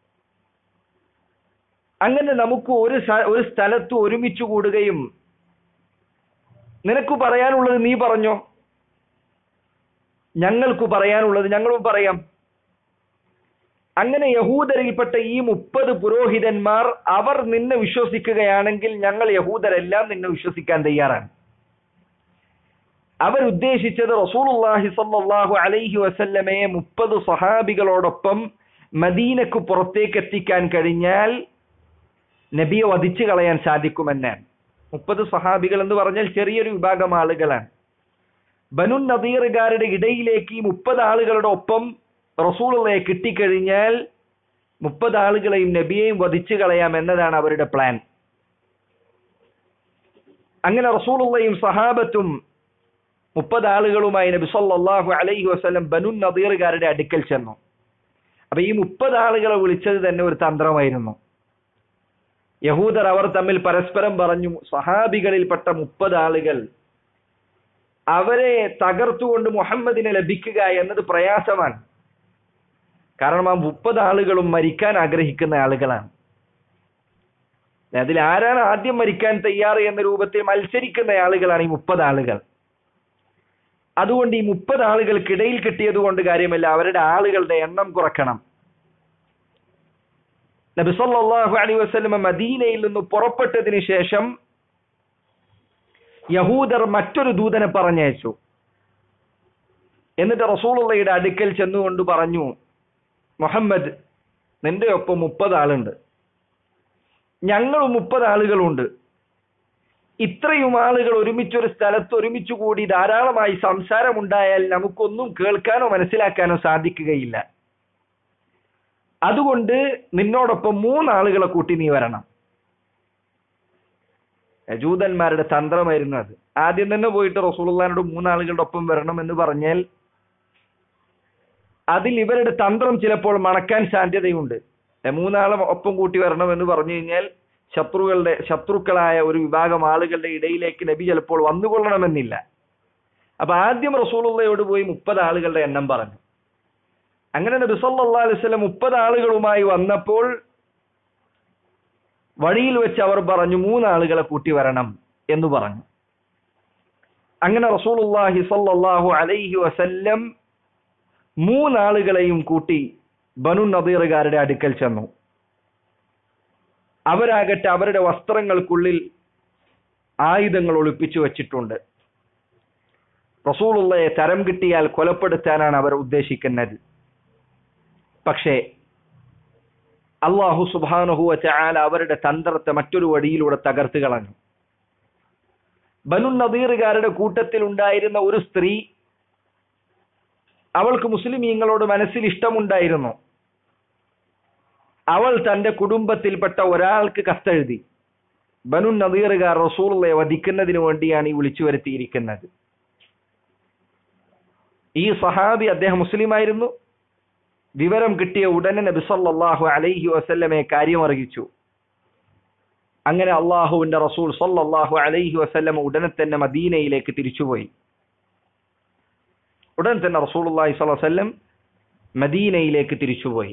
അങ്ങനെ നമുക്ക് ഒരു സ- ഒരു സ്ഥലത്ത് ഒരുമിച്ച് കൂടുകയും നിനക്ക് പറയാനുള്ളത് നീ പറഞ്ഞോ ഞങ്ങൾക്ക് പറയാനുള്ളത് ഞങ്ങളും പറയാം അങ്ങനെ യഹൂദരിൽപ്പെട്ട ഈ മുപ്പത് പുരോഹിതന്മാർ അവർ നിന്നെ വിശ്വസിക്കുകയാണെങ്കിൽ ഞങ്ങൾ യഹൂദരെല്ലാം നിന്നെ വിശ്വസിക്കാൻ തയ്യാറാണ് അവരുദ്ദേശിച്ചത് റസൂലുള്ളാഹി സ്വല്ലല്ലാഹു അലൈഹി വസല്ലമയെ മുപ്പത് സഹാബികളോടൊപ്പം മദീനക്ക് പുറത്തേക്ക് എത്തിക്കാൻ കഴിഞ്ഞാൽ നബിയെ വധിച്ചു കളയാൻ സാധിക്കുമെന്നാണ് മുപ്പത് സഹാബികൾ എന്ന് പറഞ്ഞാൽ ചെറിയൊരു വിഭാഗം ആളുകളാണ് ബനു നദീറുകാരുടെ ഇടയിലേക്ക് ഈ മുപ്പത് ആളുകളുടെ ഒപ്പം റസൂലുള്ളയെ കിട്ടിക്കഴിഞ്ഞാൽ മുപ്പത് ആളുകളെയും നബിയെയും വധിച്ചു കളയാം എന്നതാണ് അവരുടെ പ്ലാൻ അങ്ങനെ റസൂലുള്ളയും സഹാബത്തും മുപ്പത് ആളുകളുമായി നബി സല്ലല്ലാഹു അലൈഹി വസല്ലം ബനു നദീറുകാരുടെ അടുക്കൽ ചെന്നു അപ്പൊ ഈ മുപ്പത് ആളുകളെ വിളിച്ചത് തന്നെ ഒരു തന്ത്രമായിരുന്നു യഹൂദർ അവർ തമ്മിൽ പരസ്പരം പറഞ്ഞു സഹാബികളിൽപ്പെട്ട മുപ്പത് ആളുകൾ അവരെ തകർത്തുകൊണ്ട് മുഹമ്മദിനെ ലഭിക്കുക എന്നത് പ്രയാസമാണ് കാരണം ആ മുപ്പത് ആളുകളും മരിക്കാൻ ആഗ്രഹിക്കുന്ന ആളുകളാണ് അതിൽ ആരാണ് ആദ്യം മരിക്കാൻ തയ്യാറ് എന്ന രൂപത്തിൽ മത്സരിക്കുന്ന ആളുകളാണ് ഈ മുപ്പത് ആളുകൾ അതുകൊണ്ട് ഈ മുപ്പത് ആളുകൾക്കിടയിൽ കിട്ടിയത് കൊണ്ട് കാര്യമില്ല അവരുടെ ആളുകളുടെ എണ്ണം കുറക്കണം നബി സല്ലല്ലാഹു അലൈഹി വസല്ലമ മദീനയിൽ നിന്ന് പുറപ്പെട്ടതിന് ശേഷം യഹൂദർ മറ്റൊരു ദൂതനെ പറഞ്ഞയച്ചു എന്നിട്ട് റസൂലുള്ളയുടെ അടുക്കൽ ചെന്നുകൊണ്ട് പറഞ്ഞു മുഹമ്മദ് നിന്റെ ഒപ്പം മുപ്പത് ആളുണ്ട് ഞങ്ങളും മുപ്പത് ആളുകളുണ്ട് ഇത്രയും ആളുകൾ ഒരുമിച്ചൊരു സ്ഥലത്ത് ഒരുമിച്ച് കൂടി ധാരാളമായി സംസാരമുണ്ടായാൽ നമുക്കൊന്നും കേൾക്കാനോ മനസ്സിലാക്കാനോ സാധിക്കുകയില്ല അതുകൊണ്ട് നിന്നോടൊപ്പം മൂന്നാളുകളെ കൂട്ടി നീ വരണം ജൂതന്മാരുടെ തന്ത്രമായിരുന്നു അത് ആദ്യം തന്നെ പോയിട്ട് റസൂലുള്ളാനോട് മൂന്നാളുകളുടെ ഒപ്പം വരണം എന്ന് പറഞ്ഞാൽ അതിൽ ഇവരുടെ തന്ത്രം ചിലപ്പോൾ മണക്കാൻ സാധ്യതയുണ്ട് ഏ, മൂന്നാളെ ഒപ്പം കൂട്ടി വരണം എന്ന് പറഞ്ഞു കഴിഞ്ഞാൽ ശത്രുക്കളുടെ ശത്രുക്കളായ ഒരു വിഭാഗം ആളുകളുടെ ഇടയിലേക്ക് നബി ചിലപ്പോൾ വന്നുകൊള്ളണമെന്നില്ല അപ്പൊ ആദ്യം റസൂലുള്ളയോട് പോയി മുപ്പത് ആളുകളുടെ എണ്ണം പറഞ്ഞു അങ്ങനെ നബി സല്ലല്ലാഹു അലൈഹി വസല്ലം മുപ്പത് ആളുകളുമായി വന്നപ്പോൾ വഴിയിൽ വെച്ച് അവർ പറഞ്ഞു മൂന്നാളുകളെ കൂട്ടി വരണം എന്ന് പറഞ്ഞു അങ്ങനെ റസൂലുള്ളാഹി സല്ലല്ലാഹു അലൈഹി വസല്ലം മൂന്നാളുകളെയും കൂട്ടി ബനു നദീറുകാരുടെ അടുക്കൽ ചെന്നു അവരാകട്ടെ അവരുടെ വസ്ത്രങ്ങൾക്കുള്ളിൽ ആയുധങ്ങൾ ഒളിപ്പിച്ചു വച്ചിട്ടുണ്ട് റസൂലുള്ളയെ തരം കിട്ടിയാൽ കൊലപ്പെടുത്താനാണ് അവർ ഉദ്ദേശിക്കുന്നത് പക്ഷേ അള്ളാഹു സുബാനഹുവ ചാല അവരുടെ തന്ത്രത്തെ മറ്റൊരു വഴിയിലൂടെ തകർത്ത് കളഞ്ഞു ബനു നദീറുകാരുടെ കൂട്ടത്തിൽ ഉണ്ടായിരുന്ന ഒരു സ്ത്രീ അവൾക്ക് മുസ്ലിമീങ്ങളോട് മനസ്സിൽ ഇഷ്ടമുണ്ടായിരുന്നു അവൾ തന്റെ കുടുംബത്തിൽപ്പെട്ട ഒരാൾക്ക് കത്തെഴുതി ബനു നദീറുകാർ റസൂലുള്ളയെ വധിക്കുന്നതിന് വേണ്ടിയാണ് ഈ വിളിച്ചു വരുത്തിയിരിക്കുന്നത് ഈ സഹാബി അദ്ദേഹം മുസ്ലിമായിരുന്നു വിവരം കിട്ടിയ ഉടനെ നബി സല്ലല്ലാഹു അലൈഹി വസല്ലമയെ കാര്യം അറിയിച്ചു അങ്ങനെ അള്ളാഹുവിന്റെ റസൂൽ സല്ലല്ലാഹു അലൈഹി വസല്ലമ ഉടനെ തന്നെ മദീനയിലേക്ക് തിരിച്ചുപോയി ഉടൻ തന്നെ റസൂലുള്ളാഹി സ്വല്ലല്ലാഹു അലൈഹി വസല്ലം മദീനയിലേക്ക് തിരിച്ചുപോയി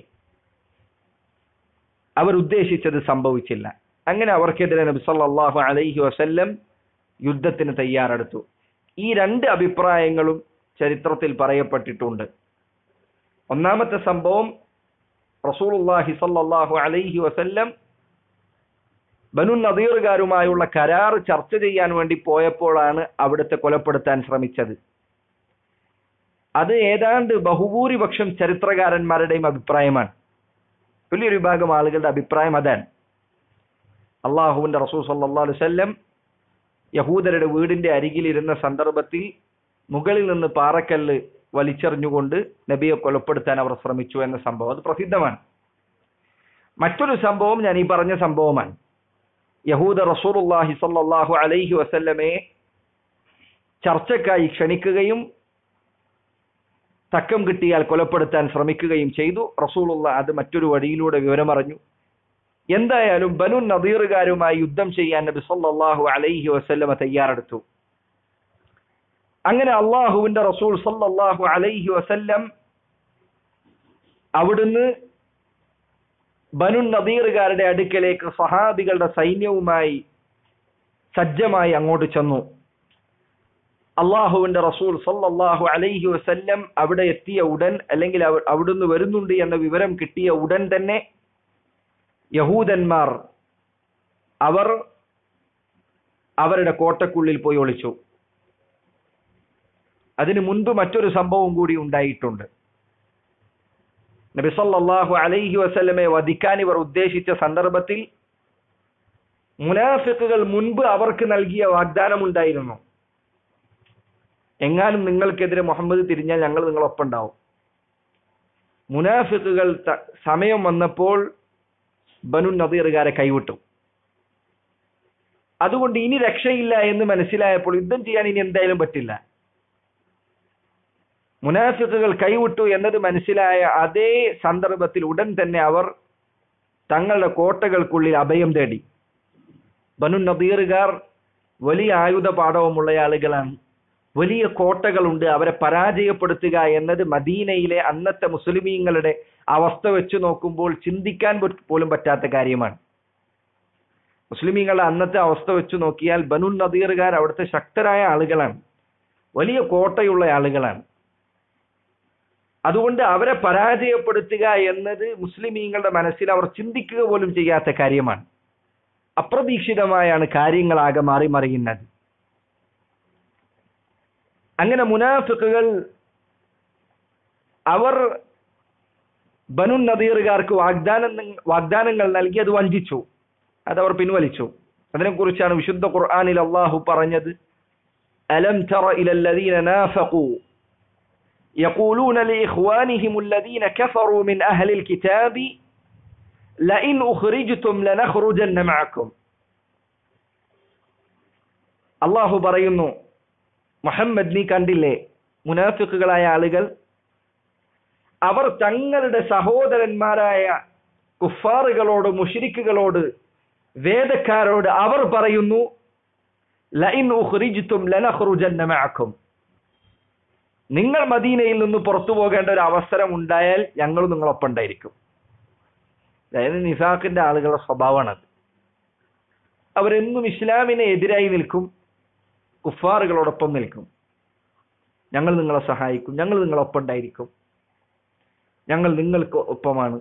അവർ ഉദ്ദേശിച്ചത് സംഭവിച്ചില്ല അങ്ങനെ അവർക്കെതിരെ നബി സല്ലല്ലാഹു അലൈഹി വസല്ലം യുദ്ധത്തിന് തയ്യാറെടുത്തു ഈ രണ്ട് അഭിപ്രായങ്ങളും ചരിത്രത്തിൽ പറയപ്പെട്ടിട്ടുണ്ട് ഒന്നാമത്തെ സംഭവം റസൂലുള്ളാഹി സല്ലല്ലാഹു അലൈഹി വസല്ലം ബനു നദീറുകാരുമായുള്ള കരാർ ചർച്ച ചെയ്യാൻ വേണ്ടി പോയപ്പോഴാണ് അവിടുത്തെ കൊലപ്പെടുത്താൻ ശ്രമിച്ചത് അത് ഏതാണ്ട് ബഹുഭൂരിപക്ഷം ചരിത്രകാരന്മാരുടെയും അഭിപ്രായമാണ് വലിയൊരു വിഭാഗം ആളുകളുടെ അഭിപ്രായം അതാണ് അള്ളാഹുവിന്റെ റസൂൽ സല്ലല്ലാഹു അലൈഹി വസല്ലം യഹൂദരുടെ വീടിന്റെ അരികിലിരുന്ന സന്ദർഭത്തിൽ മുകളിൽ നിന്ന് പാറക്കല്ല് വലിച്ചെറിഞ്ഞുകൊണ്ട് നബിയെ കൊലപ്പെടുത്താൻ അവർ ശ്രമിച്ചു എന്ന സംഭവം അത് പ്രസിദ്ധമാണ് മറ്റൊരു സംഭവം ഞാൻ ഈ പറഞ്ഞ സംഭവമാണ് യഹൂദ റസൂലുള്ളാഹി സ്വല്ലല്ലാഹു അലൈഹി വസല്ലമയെ ചർച്ചക്കായി ക്ഷണിക്കുകയും തക്കം കിട്ടിയാൽ കൊലപ്പെടുത്താൻ ശ്രമിക്കുകയും ചെയ്തു റസൂലുള്ള അത് മറ്റൊരു വഴിയിലൂടെ വിവരമറിഞ്ഞു എന്തായാലും ബനു നദീറുകാരുമായി യുദ്ധം ചെയ്യാൻ നബി സല്ലല്ലാഹു അലൈഹി വസല്ലമ തയ്യാറെടുത്തു അങ്ങനെ അള്ളാഹുവിന്റെ റസൂൽ സല്ലല്ലാഹു അലൈഹി വസല്ലം അവിടുന്ന് ബനു നദീറുകാരുടെ അടുക്കലേക്ക് സഹാബികളുടെ സൈന്യവുമായി സജ്ജമായി അങ്ങോട്ട് ചെന്നു അള്ളാഹുവിന്റെ റസൂൽ സല്ലല്ലാഹു അലൈഹി വസല്ലം അവിടെ എത്തിയ ഉടൻ അല്ലെങ്കിൽ അവ- അവിടുന്ന് വരുന്നുണ്ട് എന്ന വിവരം കിട്ടിയ ഉടൻ തന്നെ യഹൂദന്മാർ അവർ അവരുടെ കോട്ടക്കുള്ളിൽ പോയി ഒളിച്ചു അതിനു മുൻപ് മറ്റൊരു സംഭവം കൂടി ഉണ്ടായിട്ടുണ്ട് നബി സല്ലല്ലാഹു അലൈഹി വസല്ലമയെ വധിക്കാൻ ഇവർ ഉദ്ദേശിച്ച സന്ദർഭത്തിൽ മുനാഫിക്കുകൾ മുൻപ് അവർക്ക് നൽകിയ വാഗ്ദാനം ഉണ്ടായിരുന്നു എങ്ങാനും നിങ്ങൾക്കെതിരെ മുഹമ്മദ് തിരിഞ്ഞാൽ ഞങ്ങൾ നിങ്ങളൊപ്പം ഉണ്ടാവും മുനാഫിക്കുകൾ ത- സമയം വന്നപ്പോൾ ബനു നദീറുകാരെ കൈവിട്ടു അതുകൊണ്ട് ഇനി രക്ഷയില്ല എന്ന് മനസ്സിലായപ്പോൾ യുദ്ധം ചെയ്യാൻ ഇനി എന്തായാലും പറ്റില്ല മുനാഫിക്കുകൾ കൈവിട്ടു എന്നത് മനസ്സിലായ അതേ സന്ദർഭത്തിൽ ഉടൻ തന്നെ അവർ തങ്ങളുടെ കോട്ടകൾക്കുള്ളിൽ അഭയം തേടി ബനു നദീറുകാർ വലിയ ആയുധ പാഠവുമുള്ള ആളുകളാണ് വലിയ കോട്ടകളുണ്ട് അവരെ പരാജയപ്പെടുത്തുക എന്നത് മദീനയിലെ അന്നത്തെ മുസ്ലിമീങ്ങളുടെ അവസ്ഥ വെച്ച് നോക്കുമ്പോൾ ചിന്തിക്കാൻ പോ- പോലും പറ്റാത്ത കാര്യമാണ് മുസ്ലിമീങ്ങളുടെ അന്നത്തെ അവസ്ഥ വെച്ച് നോക്കിയാൽ ബനു നദീറുകാർ അവിടുത്തെ ശക്തരായ ആളുകളാണ് വലിയ കോട്ടയുള്ള ആളുകളാണ് അതുകൊണ്ട് അവരെ പരാജയപ്പെടുത്തുക എന്നത് മുസ്ലിമീങ്ങളുടെ മനസ്സിൽ അവർ ചിന്തിക്കുക പോലും ചെയ്യാത്ത കാര്യമാണ് അപ്രതീക്ഷിതമായാണ് കാര്യങ്ങളാകെ മാറി മറിയുന്നത് അങ്ങനെ മുനാഫിക്കുകൾ അവർ ബനു നദീറുകാർക്ക് വാഗ്ദാനം വാഗ്ദാനങ്ങൾ നൽകി അത് വഞ്ചിച്ചു അതവർ പിൻവലിച്ചു അതിനെക്കുറിച്ചാണ് വിശുദ്ധ ഖുർആനിൽ അള്ളാഹു പറഞ്ഞത് അലം തറ ഇലല്ലദീന നാഫഖു يقولون لإخوانهم الذين كفروا من أهل الكتاب لئن أخرجتم لنخرجن معكم അള്ളാഹു പറയുന്നു മുഹമ്മദ് നീ കണ്ടില്ലേ മുനാഫിക്കുകളായ ആളുകൾ അവർ തങ്ങളുടെ സഹോദരന്മാരായ കുഫാറുകളോട് മുഷിരിക്കുകളോട് വേദക്കാരോട് അവർ പറയുന്നു ലൈൻ ഉഖ്രിജ്തും ലനഖ്റുജന്ന മഅക്കും നിങ്ങൾ മദീനയിൽ നിന്ന് പുറത്തു പോകേണ്ട ഒരു അവസരം ഉണ്ടായാൽ ഞങ്ങൾ നിങ്ങളൊപ്പം ഉണ്ടായിരിക്കും അതായത് നിസാഖിന്റെ ആളുകളുടെ സ്വഭാവമാണത് അവരെന്നും ഇസ്ലാമിനെ എതിരായി നിൽക്കും കുഫാറുകളോടൊപ്പം നിൽക്കും ഞങ്ങൾ നിങ്ങളെ സഹായിക്കും ഞങ്ങൾ നിങ്ങളൊപ്പം ഉണ്ടായിരിക്കും ഞങ്ങൾ നിങ്ങൾക്ക് ഒപ്പമാണ്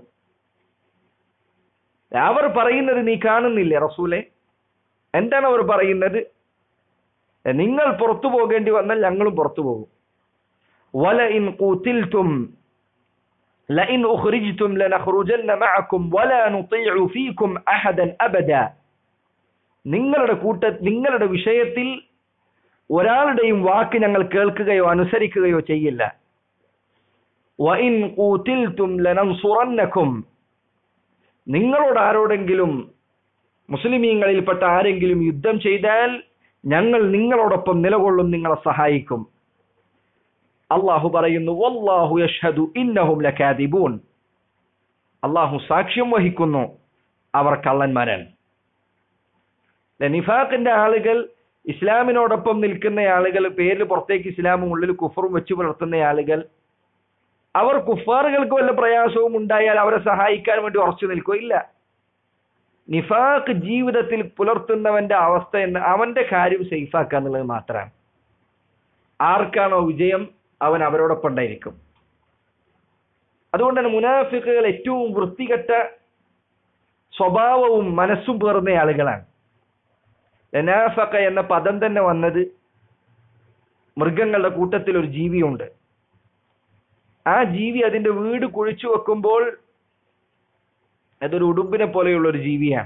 അവർ പറയുന്നത് നീ കാണുന്നില്ലേ റസൂലെ എന്താണ് അവർ പറയുന്നത് നിങ്ങൾ പുറത്തു പോകേണ്ടി വന്നാൽ ഞങ്ങളും പുറത്തു പോകും വല ഇൻ കൂത്തിൽത്തും لئن أخرجتم لنخرجن معكم ولا نطيع فيكم أحدا أبدا നിങ്ങളുടെ കൂട്ട നിങ്ങളുടെ വിഷയത്തിൽ ഒരാളുടെയും വാക്ക് ഞങ്ങൾ കേൾക്കുകയോ അനുസരിക്കുകയോ ചെയ്യില്ല വഇൻ കൂത്തിൽത്തും ലനൻസുറന്നക്കും നിങ്ങളോട് ആരോടെങ്കിലും മുസ്ലിമീങ്ങളിൽപ്പെട്ട ആരെങ്കിലും യുദ്ധം ചെയ്താൽ ഞങ്ങൾ നിങ്ങളോടൊപ്പം നിലകൊള്ളും നിങ്ങളെ സഹായിക്കും അള്ളാഹു പറയുന്നു വല്ലാഹു യഷ്ഹദു ഇന്നഹും ലകാദിബൂൻ അള്ളാഹു സാക്ഷ്യം വഹിക്കുന്നു അവർ കള്ളന്മാരാണ് നിഫാഖിന്റെ ആളുകൾ ഇസ്ലാമിനോടൊപ്പം നിൽക്കുന്ന ആളുകൾ പേരിൽ പുറത്തേക്ക് ഇസ്ലാമും ഉള്ളിൽ കുഫറും വെച്ചു പുലർത്തുന്ന ആളുകൾ അവർ കുഫാറുകൾക്ക് വല്ല പ്രയാസവും ഉണ്ടായാൽ അവരെ സഹായിക്കാൻ വേണ്ടി ഉറച്ചു നിൽക്കുക ഇല്ല നിഫാഖ് ജീവിതത്തിൽ പുലർത്തുന്നവന്റെ അവസ്ഥ എന്ന് അവന്റെ കാര്യം സേഫാക്കുക എന്നുള്ളത് മാത്രമാണ് ആർക്കാണോ വിജയം അവൻ അവരോടൊപ്പം ഉണ്ടായിരിക്കും അതുകൊണ്ടാണ് മുനാഫിക്കുകൾ ഏറ്റവും വൃത്തികെട്ട സ്വഭാവവും മനസ്സും പേർന്ന ആളുകളാണ് ലനാഫക്ക എന്ന പദം തന്നെ വന്നത് മൃഗങ്ങളുടെ കൂട്ടത്തിൽ ഒരു ജീവിയുണ്ട് ആ ജീവി അതിന്റെ വീട് കുഴിച്ചു വെക്കുമ്പോൾ അതൊരു ഉടുമ്പിനെ പോലെയുള്ള ഒരു ജീവിയാണ്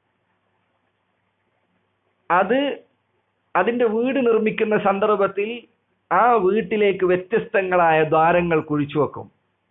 അത് അതിന്റെ വീട് നിർമ്മിക്കുന്ന സന്ദർഭത്തിൽ ആ വീട്ടിലേക്ക് വ്യത്യസ്തങ്ങളായ ദ്വാരങ്ങൾ കുഴിച്ചു വെക്കും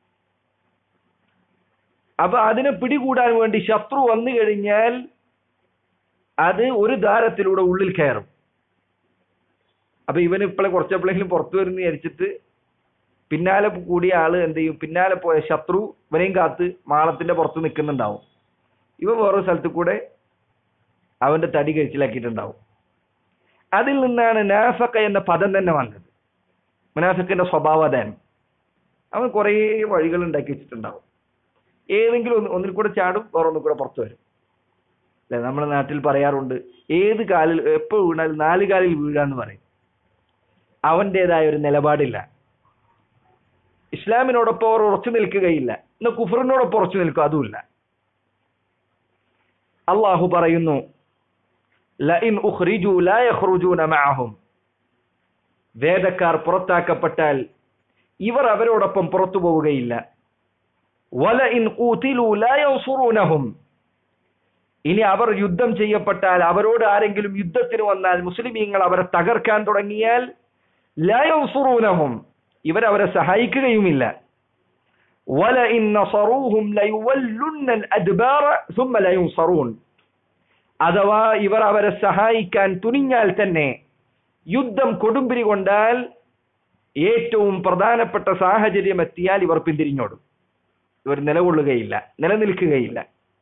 അപ്പൊ അതിനെ പിടികൂടാൻ വേണ്ടി ശത്രു വന്നു കഴിഞ്ഞാൽ അത് ഒരു ദ്വാരത്തിലൂടെ ഉള്ളിൽ കയറും അപ്പൊ ഇവൻ ഇപ്പോഴെ കുറച്ചെപ്പോഴെങ്കിലും പുറത്തു വരുന്ന വിചാരിച്ചിട്ട് പിന്നാലെ കൂടിയ ആള് എന്ത് ചെയ്യും പിന്നാലെ പോയ ശത്രു ഇവനെയും കാത്ത് മാളത്തിന്റെ പുറത്ത് നിൽക്കുന്നുണ്ടാവും ഇവ വേറൊരു സ്ഥലത്ത് കൂടെ അവന്റെ തടി കഴിച്ചിലാക്കിയിട്ടുണ്ടാവും അതിൽ നിന്നാണ് നാഫക്ക എന്ന പദം തന്നെ വന്നത് മുനാഫിക്കിന്റെ സ്വഭാവം അതാണ് അവൻ കുറേ വഴികൾ ഉണ്ടാക്കി വെച്ചിട്ടുണ്ടാവും ഏതെങ്കിലും ഒന്ന് ഒന്നിൽ കൂടെ ചാടും വേറെ ഒന്നിൽ കൂടെ പുറത്തു വരും അല്ലെ നമ്മുടെ നാട്ടിൽ പറയാറുണ്ട് ഏത് കാലിൽ എപ്പോൾ വീണാലും നാല് കാലിൽ വീഴാന്ന് പറയും അവന്റേതായ ഒരു നിലപാടില്ല ഇസ്ലാമിനോടൊപ്പം അവർ ഉറച്ചു നിൽക്കുകയില്ല ഇന്ന് കുഫറിനോടൊപ്പം ഉറച്ചു നിൽക്കും അതുമില്ല അള്ളാഹു പറയുന്നു ലഇൻ ഉഖ്രിജു ലാ യഖ്റുജൂന മഅഹും വേദക്കാർ പുറത്താക്കപ്പെട്ടാൽ ഇവർ അവരോടൊപ്പം പുറത്തു പോവുകയില്ല വല ഇൻ ഖൂതിലു ലാ യൻസുറൂനഹും ഇനി അവർ യുദ്ധം ചെയ്യപ്പെട്ടാൽ അവരോട് ആരെങ്കിലും യുദ്ധത്തിന് വന്നാൽ മുസ്ലിമീങ്ങൾ അവരെ തകർക്കാൻ തുടങ്ങിയാൽ ലാ യൻസുറൂനഹും ഇവർ അവരെ സഹായിക്കുകയുമില്ല വല ഇൻ നസറൂഹും ലയുവല്ലുന്നൽ അദ്ബാറ ثم لا ينصرون അഥവാ ഇവർ അവരെ സഹായിക്കാൻ തുനിഞ്ഞാൽ തന്നെ യുദ്ധം കൊടുമ്പിരി കൊണ്ടാൽ ഏറ്റവും പ്രധാനപ്പെട്ട സാഹചര്യം എത്തിയാൽ ഇവർ പിന്തിരിഞ്ഞോടും ഇവർ നിലകൊള്ളുകയില്ല നിലനിൽക്കുകയില്ല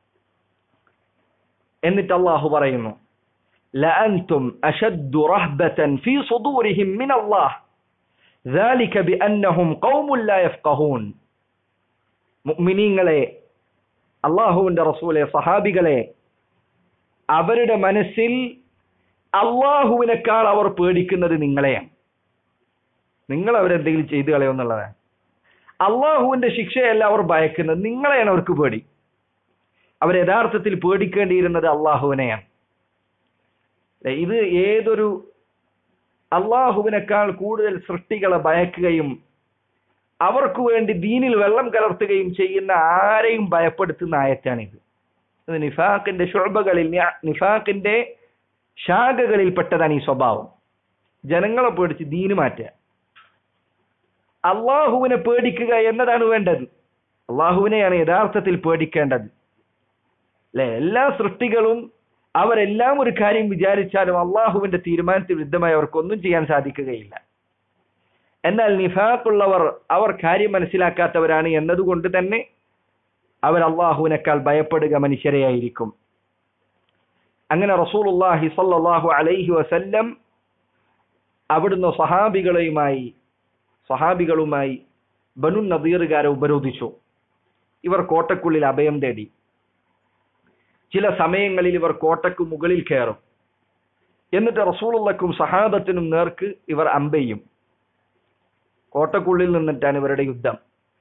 എന്നിട്ട് അള്ളാഹു പറയുന്നു لأنتم أشد رهبة في صدورهم من الله ذلك بأنهم قوم لا يفقهون മുഅ്മിനീങ്ങളെ അള്ളാഹുവിന്റെ റസൂലെ സഹാബികളെ അവരുടെ മനസ്സിൽ അള്ളാഹുവിനേക്കാൾ അവർ പേടിക്കുന്നത് നിങ്ങളെയാണ് നിങ്ങൾ അവരെന്തെങ്കിലും ചെയ്തു കളയുമെന്നുള്ളതാണ് അള്ളാഹുവിന്റെ ശിക്ഷയല്ല അവർ ഭയക്കുന്നത് നിങ്ങളെയാണ് അവർക്ക് പേടി അവർ യഥാർത്ഥത്തിൽ പേടിക്കേണ്ടിയിരുന്നത് അള്ളാഹുവിനെയാണ് ദേ, ഇത് ഏതൊരു അള്ളാഹുവിനേക്കാൾ കൂടുതൽ സൃഷ്ടികളെ ഭയക്കുകയും അവർക്ക് വേണ്ടി ദീനിൽ വെള്ളം കലർത്തുകയും ചെയ്യുന്ന ആരെയും ഭയപ്പെടുത്തുന്ന ആയത്താണിത് ഇത് നിഫാഖിന്റെ ഷുഴബകളിൽ നിഫാഖിന്റെ ശാഖകളിൽ പെട്ടതാണ് ഈ സ്വഭാവം ജനങ്ങളെ പേടിച്ച് ദീന് മാറ്റുക അള്ളാഹുവിനെ പേടിക്കുക എന്നതാണ് വേണ്ടത് അള്ളാഹുവിനെയാണ് യഥാർത്ഥത്തിൽ പേടിക്കേണ്ടത് അല്ലെ എല്ലാ സൃഷ്ടികളും അവരെല്ലാം ഒരു കാര്യം വിചാരിച്ചാലും അള്ളാഹുവിന്റെ തീരുമാനത്തിന് വിരുദ്ധമായി അവർക്കൊന്നും ചെയ്യാൻ സാധിക്കുകയില്ല എന്നാൽ നിഫാഖുള്ളവർ അവർ കാര്യം മനസ്സിലാക്കാത്തവരാണ് എന്നതുകൊണ്ട് തന്നെ അവർ അള്ളാഹുവിനേക്കാൾ ഭയപ്പെടുക മനുഷ്യരെയായിരിക്കും അങ്ങനെ റസൂലുള്ളാഹി സ്വല്ലല്ലാഹു അലൈഹി വസല്ലം അവിടുന്ന് സഹാബികളുമായി സഹാബികളുമായി ബനു നദീറുകാരെ ഉപരോധിച്ചു ഇവർ കോട്ടക്കുള്ളിൽ അഭയം തേടി ചില സമയങ്ങളിൽ ഇവർ കോട്ടയ്ക്ക് മുകളിൽ കയറും എന്നിട്ട് റസൂലുള്ളക്കും സഹാബത്തിനും നേർക്ക് ഇവർ അമ്പെയ്യും കോട്ടക്കുള്ളിൽ നിന്നിട്ടാണ് ഇവരുടെ യുദ്ധം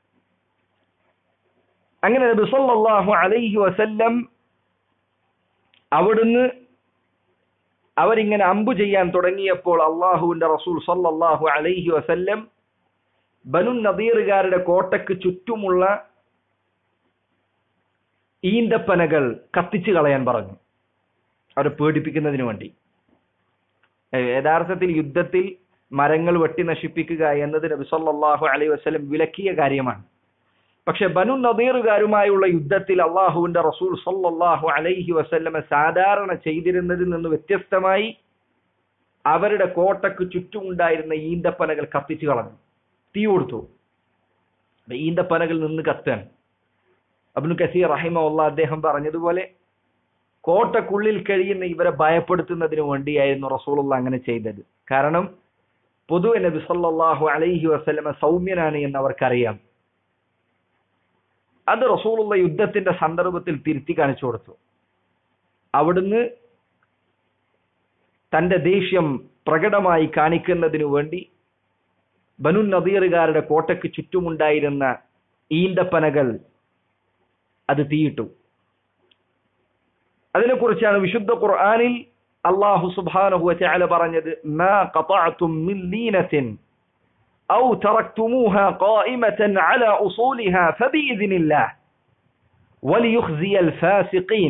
അങ്ങനെ നബി സല്ലല്ലാഹു അലൈഹി വസല്ലം അവിടുന്ന് അവരിങ്ങനെ അമ്പു ചെയ്യാൻ തുടങ്ങിയപ്പോൾ അള്ളാഹുവിന്റെ റസൂൽ സല്ലല്ലാഹു അലൈഹി വസല്ലം ബനു നദീറുകാരുടെ കോട്ടയ്ക്ക് ചുറ്റുമുള്ള ഈന്തപ്പനകൾ കത്തിച്ചു കളയാൻ പറഞ്ഞു അവരെ പേടിപ്പിക്കുന്നതിന് വേണ്ടി ഏഹ് യഥാർത്ഥത്തിൽ യുദ്ധത്തിൽ മരങ്ങൾ വെട്ടി നശിപ്പിക്കുക എന്നത് നബി സല്ലല്ലാഹു അലൈഹി വസല്ലം വിലക്കിയ കാര്യമാണ് പക്ഷെ ബനു നദീറുകാരുമായുള്ള യുദ്ധത്തിൽ അള്ളാഹുവിന്റെ റസൂൽ സല്ലല്ലാഹു അലൈഹി വസല്ലമ സാധാരണ ചെയ്തിരുന്നതിൽ നിന്ന് വ്യത്യസ്തമായി അവരുടെ കോട്ടയ്ക്ക് ചുറ്റുമുണ്ടായിരുന്ന ഈന്തപ്പനകൾ കത്തിച്ചു കളഞ്ഞു തീ കൊടുത്തു ഈന്തപ്പനകൾ നിന്ന് കത്താൻ അബ്നു കസീർ റഹിമുള്ള അദ്ദേഹം പറഞ്ഞതുപോലെ കോട്ടക്കുള്ളിൽ കഴിയുന്ന ഇവരെ ഭയപ്പെടുത്തുന്നതിന് വേണ്ടിയായിരുന്നു റസൂലുള്ള അങ്ങനെ ചെയ്തത് കാരണം പൊതുവെ നബി സല്ലല്ലാഹു അലൈഹി വസല്ലമ സൗമ്യനാണ് എന്ന് അവർക്കറിയാം അത് റസൂലുള്ള യുദ്ധത്തിന്റെ സന്ദർഭത്തിൽ തിരുത്തി കാണിച്ചു കൊടുത്തു അവിടുന്ന് തന്റെ ദേഷ്യം പ്രകടമായി കാണിക്കുന്നതിനു വേണ്ടി ബനു നദീറുകാരുടെ കോട്ടയ്ക്ക് ചുറ്റുമുണ്ടായിരുന്ന ഈന്തപ്പനകൾ അത് തീയിട്ടു അതിനെക്കുറിച്ചാണ് വിശുദ്ധ ഖുർആനിൽ അള്ളാഹു സുബ്ഹാനഹു വതആല പറഞ്ഞത് മാ ഖതഅതും മിൻ ലീനത്തിൻ ഔ തറക്തുമൂഹാ ഖായിമതൻ അലാ ഉസൂലിഹാ ഫബിഇذനില്ലാഹ് വലിയുഖ്സിയൽ ഫാസിഖീൻ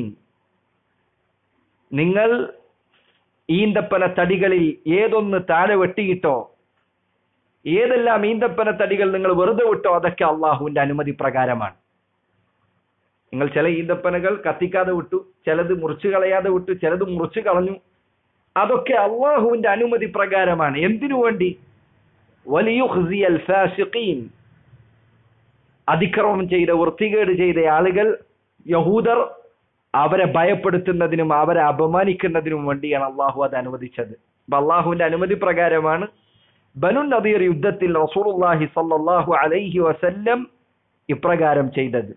നിങ്ങൾ ഈന്തപ്പന തടികളിൽ ഏതൊന്ന് താഴെ വെട്ടിയിട്ടോ ഏതെല്ലാം ഈന്തപ്പന തടികൾ നിങ്ങൾ വെറുതെ വിട്ടോ അതൊക്കെ അള്ളാഹുവിന്റെ അനുമതി പ്രകാരമാണ് നിങ്ങൾ ചില ഈന്തപ്പനകൾ കത്തിക്കാതെ വിട്ടു ചിലത് മുറിച്ചു കളയാതെ വിട്ടു ചിലത് മുറിച്ചു കളഞ്ഞു അതൊക്കെ അള്ളാഹുവിന്റെ അനുമതി പ്രകാരമാണ് എന്തിനു വേണ്ടി വലിയുഖ്സിയൽ ഫാസിഖീൻ അതിക്രമം ചെയ്ത വൃത്തികേട് ചെയ്ത ആളുകൾ യഹൂദർ അവരെ ഭയപ്പെടുത്തുന്നതിനും അവരെ അപമാനിക്കുന്നതിനും വേണ്ടിയാണ് അള്ളാഹു അത് അനുവദിച്ചത് അപ്പൊ അള്ളാഹുവിന്റെ അനുമതി പ്രകാരമാണ് ബനു നദീർ യുദ്ധത്തിൽ റസൂലുള്ളാഹി സല്ലല്ലാഹു അലൈഹി വസല്ലം ഇപ്രകാരം ചെയ്തത്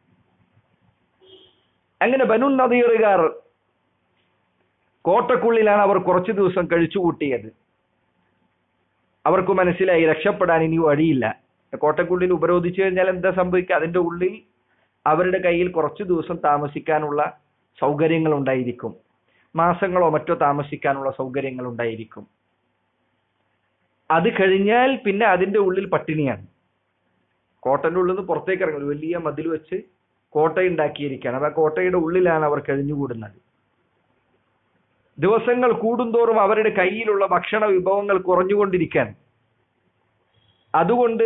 അങ്ങനെ ബനു നദീറുകാർ കോട്ടക്കുള്ളിലാണ് അവർ കുറച്ചു ദിവസം കഴിച്ചുകൂട്ടിയത് അവർക്ക് മനസ്സിലായി രക്ഷപ്പെടാൻ ഇനി വഴിയില്ല കോട്ടക്കുള്ളിൽ ഉപരോധിച്ചു കഴിഞ്ഞാൽ എന്താ സംഭവിക്കുക അതിന്റെ ഉള്ളിൽ അവരുടെ കയ്യിൽ കുറച്ചു ദിവസം താമസിക്കാനുള്ള സൗകര്യങ്ങൾ ഉണ്ടായിരിക്കും മാസങ്ങളോ മറ്റോ താമസിക്കാനുള്ള സൗകര്യങ്ങൾ ഉണ്ടായിരിക്കും അത് കഴിഞ്ഞാൽ പിന്നെ അതിന്റെ ഉള്ളിൽ പട്ടിണിയാണ് കോട്ടന്റെ ഉള്ളിൽ നിന്ന് പുറത്തേക്ക് ഇറങ്ങും ഒരു വലിയ മതിൽ വെച്ച് കോട്ടയുണ്ടാക്കിയിരിക്കുകയാണ് അപ്പൊ ആ കോട്ടയുടെ ഉള്ളിലാണ് അവർ കഴിഞ്ഞുകൂടുന്നത് ദിവസങ്ങൾ കൂടുന്തോറും അവരുടെ കയ്യിലുള്ള ഭക്ഷണ വിഭവങ്ങൾ കുറഞ്ഞുകൊണ്ടിരിക്കാൻ അതുകൊണ്ട്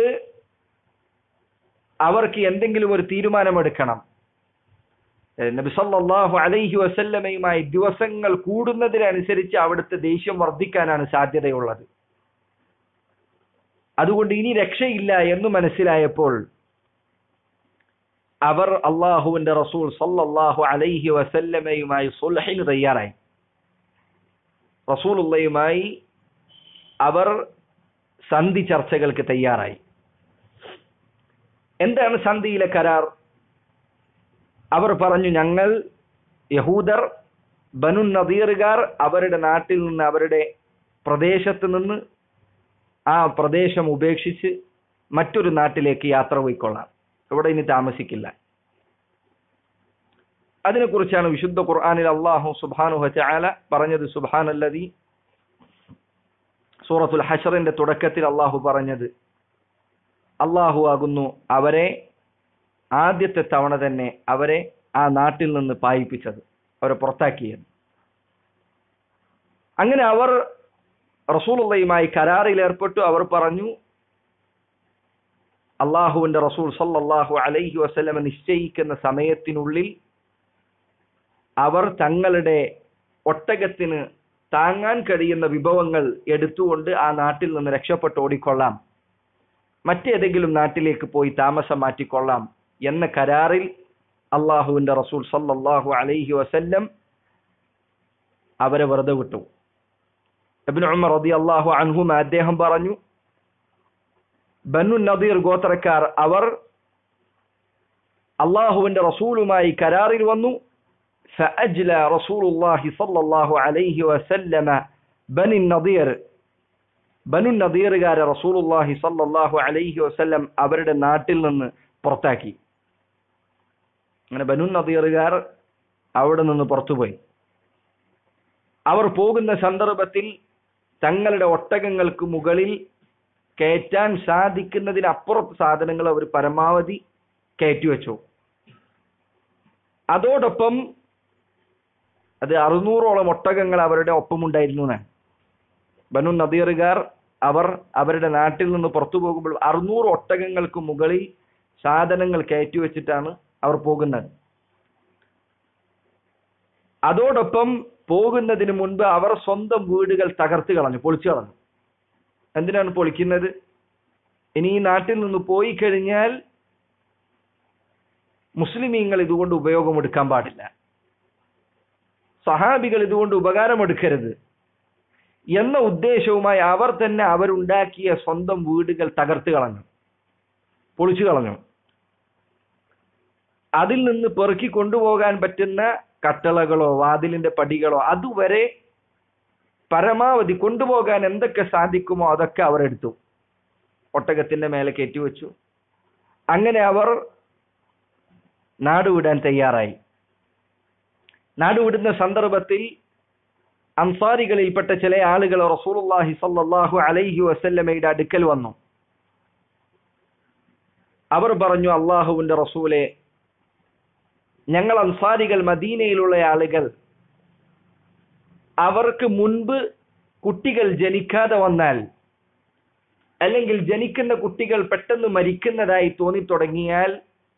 അവർക്ക് എന്തെങ്കിലും ഒരു തീരുമാനമെടുക്കണം നബി സല്ലല്ലാഹു അലൈഹി വസല്ലമയുമായി ദിവസങ്ങൾ കൂടുന്നതിനനുസരിച്ച് അവിടുത്തെ ദേഷ്യം വർദ്ധിക്കാനാണ് സാധ്യതയുള്ളത് അതുകൊണ്ട് ഇനി രക്ഷയില്ല എന്ന് മനസ്സിലായപ്പോൾ അവർ അള്ളാഹുവിന്റെ റസൂൽ സല്ലല്ലാഹു അലൈഹി വസല്ലമയുമായി സുൽഹിന് തയ്യാറായി റസൂലുള്ളയുമായി അവർ സന്ധി ചർച്ചകൾക്ക് തയ്യാറായി എന്താണ് സന്ധിയിലെ കരാർ അവർ പറഞ്ഞു ഞങ്ങൾ യഹൂദർ ബനു നദീറുകാർ അവരുടെ നാട്ടിൽ നിന്ന് അവരുടെ പ്രദേശത്ത് നിന്ന് ആ പ്രദേശം ഉപേക്ഷിച്ച് മറ്റൊരു നാട്ടിലേക്ക് യാത്ര പോയിക്കൊള്ളാം ഇവിടെ ഇനി താമസിക്കില്ല അതിനെക്കുറിച്ചാണ് വിശുദ്ധ ഖുർആാനിൽ അള്ളാഹു സുബാനു ഹല പറഞ്ഞത് സുബാനല്ലതി സൂറത്തുൽ ഹഷറിന്റെ തുടക്കത്തിൽ അള്ളാഹു പറഞ്ഞത് അള്ളാഹു ആകുന്നു അവരെ ആദ്യത്തെ തവണ തന്നെ അവരെ ആ നാട്ടിൽ നിന്ന് പായിപ്പിച്ചത് അവരെ പുറത്താക്കിയത് അങ്ങനെ അവർ റസൂലുള്ളയുമായി കരാറിൽ ഏർപ്പെട്ടു അവർ പറഞ്ഞു അള്ളാഹുവിന്റെ റസൂൽ സല്ലല്ലാഹു അലൈഹി വസല്ലമ നിശ്ചയിക്കുന്ന സമയത്തിനുള്ളിൽ അവർ തങ്ങളുടെ ഒട്ടകത്തിന് താങ്ങാൻ കഴിയുന്ന വിഭവങ്ങൾ എടുത്തുകൊണ്ട് ആ നാട്ടിൽ നിന്ന് രക്ഷപ്പെട്ട് ഓടിക്കൊള്ളാം മറ്റേതെങ്കിലും നാട്ടിലേക്ക് പോയി താമസം മാറ്റിക്കൊള്ളാം എന്ന കരാറിൽ അള്ളാഹുവിന്റെ റസൂൽ സല്ലല്ലാഹു അലൈഹി വസല്ലം അവരെ വെറുതെ വിട്ടു ഇബ്നു ഉമർ റളിയല്ലാഹു അൻഹുമ അദ്ദേഹം പറഞ്ഞു ബനു നദീർ ഗോത്രക്കാർ അവർ അള്ളാഹുവിന്റെ റസൂലുമായി കരാറിൽ വന്നു فأجلى رسول الله صلى الله عليه وسلم بني النضير ബനു നദീറുകാരെ റസൂലുള്ളാഹി സല്ലല്ലാഹു അലൈഹി വസല്ലം അവരുടെ നാട്ടിൽ നിന്ന് പുറത്താക്കി അങ്ങനെ ബനു നദീറുകാർ അവിടെ നിന്ന് പുറത്തുപോയി അവർ പോകുന്ന സന്ദർഭത്തിൽ തങ്ങളുടെ ഒട്ടകങ്ങൾക്ക് മുകളിൽ കയറ്റാൻ സാധിക്കുന്നതിനപ്പുറത്ത് സാധനങ്ങൾ അവർ പരമാവധി കയറ്റിവെച്ചു അതോടൊപ്പം അത് അറുന്നൂറോളം ഒട്ടകങ്ങൾ അവരുടെ ഒപ്പമുണ്ടായിരുന്നു എന്നാണ് ബനു നദീറുകാർ അവർ അവരുടെ നാട്ടിൽ നിന്ന് പുറത്തു പോകുമ്പോൾ അറുന്നൂറ് ഒട്ടകങ്ങൾക്ക് മുകളിൽ സാധനങ്ങൾ കയറ്റി വെച്ചിട്ടാണ് അവർ പോകുന്നത് അതോടൊപ്പം പോകുന്നതിന് മുൻപ് അവർ സ്വന്തം വീടുകൾ തകർത്ത് കളഞ്ഞു പൊളിച്ചു കളഞ്ഞു എന്തിനാണ് പൊളിക്കുന്നത് ഇനി ഈ നാട്ടിൽ നിന്ന് പോയി കഴിഞ്ഞാൽ മുസ്ലിമീങ്ങൾ ഇതുകൊണ്ട് ഉപയോഗമെടുക്കാൻ പാടില്ല സഹാബികൾ ഇതുകൊണ്ട് ഉപകാരമെടുക്കരുത് എന്ന ഉദ്ദേശവുമായി അവർ തന്നെ അവരുണ്ടാക്കിയ സ്വന്തം വീടുകൾ തകർത്ത് കളഞ്ഞു പൊളിച്ചു കളഞ്ഞു അതിൽ നിന്ന് പെറുക്കി കൊണ്ടുപോകാൻ പറ്റുന്ന കട്ടളകളോ വാതിലിന്റെ പടികളോ അതുവരെ പരമാവധി കൊണ്ടുപോകാൻ എന്തൊക്കെ സാധിക്കുമോ അതൊക്കെ അവർ എടുത്തു ഒട്ടകത്തിന്റെ മേലെ കയറ്റിവെച്ചു അങ്ങനെ അവർ നാടുവിടാൻ തയ്യാറായി നാടുവിടുന്ന സന്ദർഭത്തിൽ അൻസാരികളിൽപ്പെട്ട ചില ആളുകൾ റസൂലുള്ളാഹി സല്ലല്ലാഹു അലൈഹി വസല്ലമയുടെ അടുക്കൽ വന്നു അവർ പറഞ്ഞു അള്ളാഹുവിന്റെ റസൂലെ ഞങ്ങൾ അൻസാരികൾ മദീനയിലുള്ള ആളുകൾ അവർക്ക് മുൻപ് കുട്ടികൾ ജനിക്കാതെ വന്നാൽ അല്ലെങ്കിൽ ജനിക്കുന്ന കുട്ടികൾ പെട്ടെന്ന് മരിക്കുന്നതായി തോന്നി തുടങ്ങിയാൽ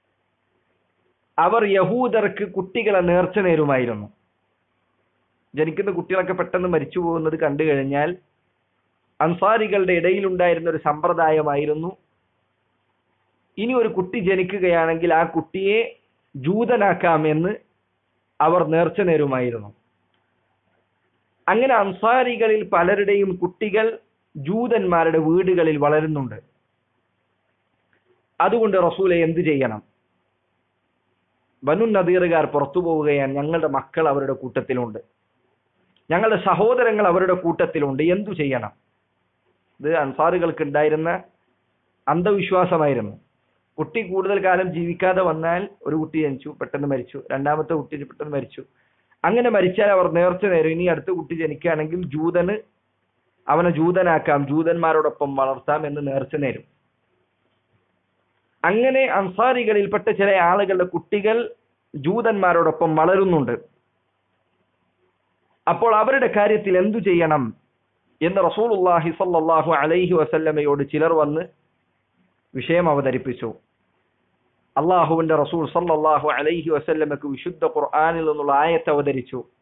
അവർ യഹൂദർക്ക് കുട്ടികളെ നേർച്ച നേരുമായിരുന്നു ജനിക്കുന്ന കുട്ടികളൊക്കെ പെട്ടെന്ന് മരിച്ചു പോകുന്നത് കണ്ടു കഴിഞ്ഞാൽ അൻസാരികളുടെ ഇടയിലുണ്ടായിരുന്ന ഒരു സമ്പ്രദായമായിരുന്നു ഇനി ഒരു കുട്ടി ജനിക്കുകയാണെങ്കിൽ ആ കുട്ടിയെ ജൂതനാക്കാമെന്ന് അവർ നേർച്ച നേരുമായിരുന്നു അങ്ങനെ അൻസാരികളിൽ പലരുടെയും കുട്ടികൾ ജൂതന്മാരുടെ വീടുകളിൽ വളരുന്നുണ്ട് അതുകൊണ്ട് റസൂലെ എന്തു ചെയ്യണം ബനു നദീറുകാർ പുറത്തു പോവുകയാണ് ഞങ്ങളുടെ മക്കൾ അവരുടെ കൂട്ടത്തിലുണ്ട് ഞങ്ങളുടെ സഹോദരങ്ങൾ അവരുടെ കൂട്ടത്തിലുണ്ട് എന്തു ചെയ്യണം ഇത് അൻസാറുകൾക്ക് ഉണ്ടായിരുന്ന അന്ധവിശ്വാസമായിരുന്നു കുട്ടി കൂടുതൽ കാലം ജീവിക്കാതെ വന്നാൽ ഒരു കുട്ടി ജനിച്ചു പെട്ടെന്ന് മരിച്ചു രണ്ടാമത്തെ കുട്ടി പെട്ടെന്ന് മരിച്ചു അങ്ങനെ മരിച്ചാൽ അവർ നേർച്ച നേരും ഇനി അടുത്ത കുട്ടി ജനിക്കുകയാണെങ്കിൽ ജൂതന് അവനെ ജൂതനാക്കാം ജൂതന്മാരോടൊപ്പം വളർത്താം എന്ന് നേർച്ച നേരും അങ്ങനെ അൻസാരികളിൽപ്പെട്ട ചില ആളുകളുടെ കുട്ടികൾ ജൂതന്മാരോടൊപ്പം വളരുന്നുണ്ട് അപ്പോൾ അവരുടെ കാര്യത്തിൽ എന്തു ചെയ്യണം എന്ന് റസൂലുള്ളാഹി സ്വല്ലല്ലാഹു അലൈഹി വസല്ലമയോട് ചിലർ വന്ന് വിഷയം അവതരിപ്പിച്ചു അള്ളാഹുവിന്റെ റസൂൽ സല്ലല്ലാഹു അലൈഹി വസല്ലമക്ക് വിശുദ്ധ ഖുർആനിൽ നിന്നുള്ള ആയത്ത് അവതരിച്ചു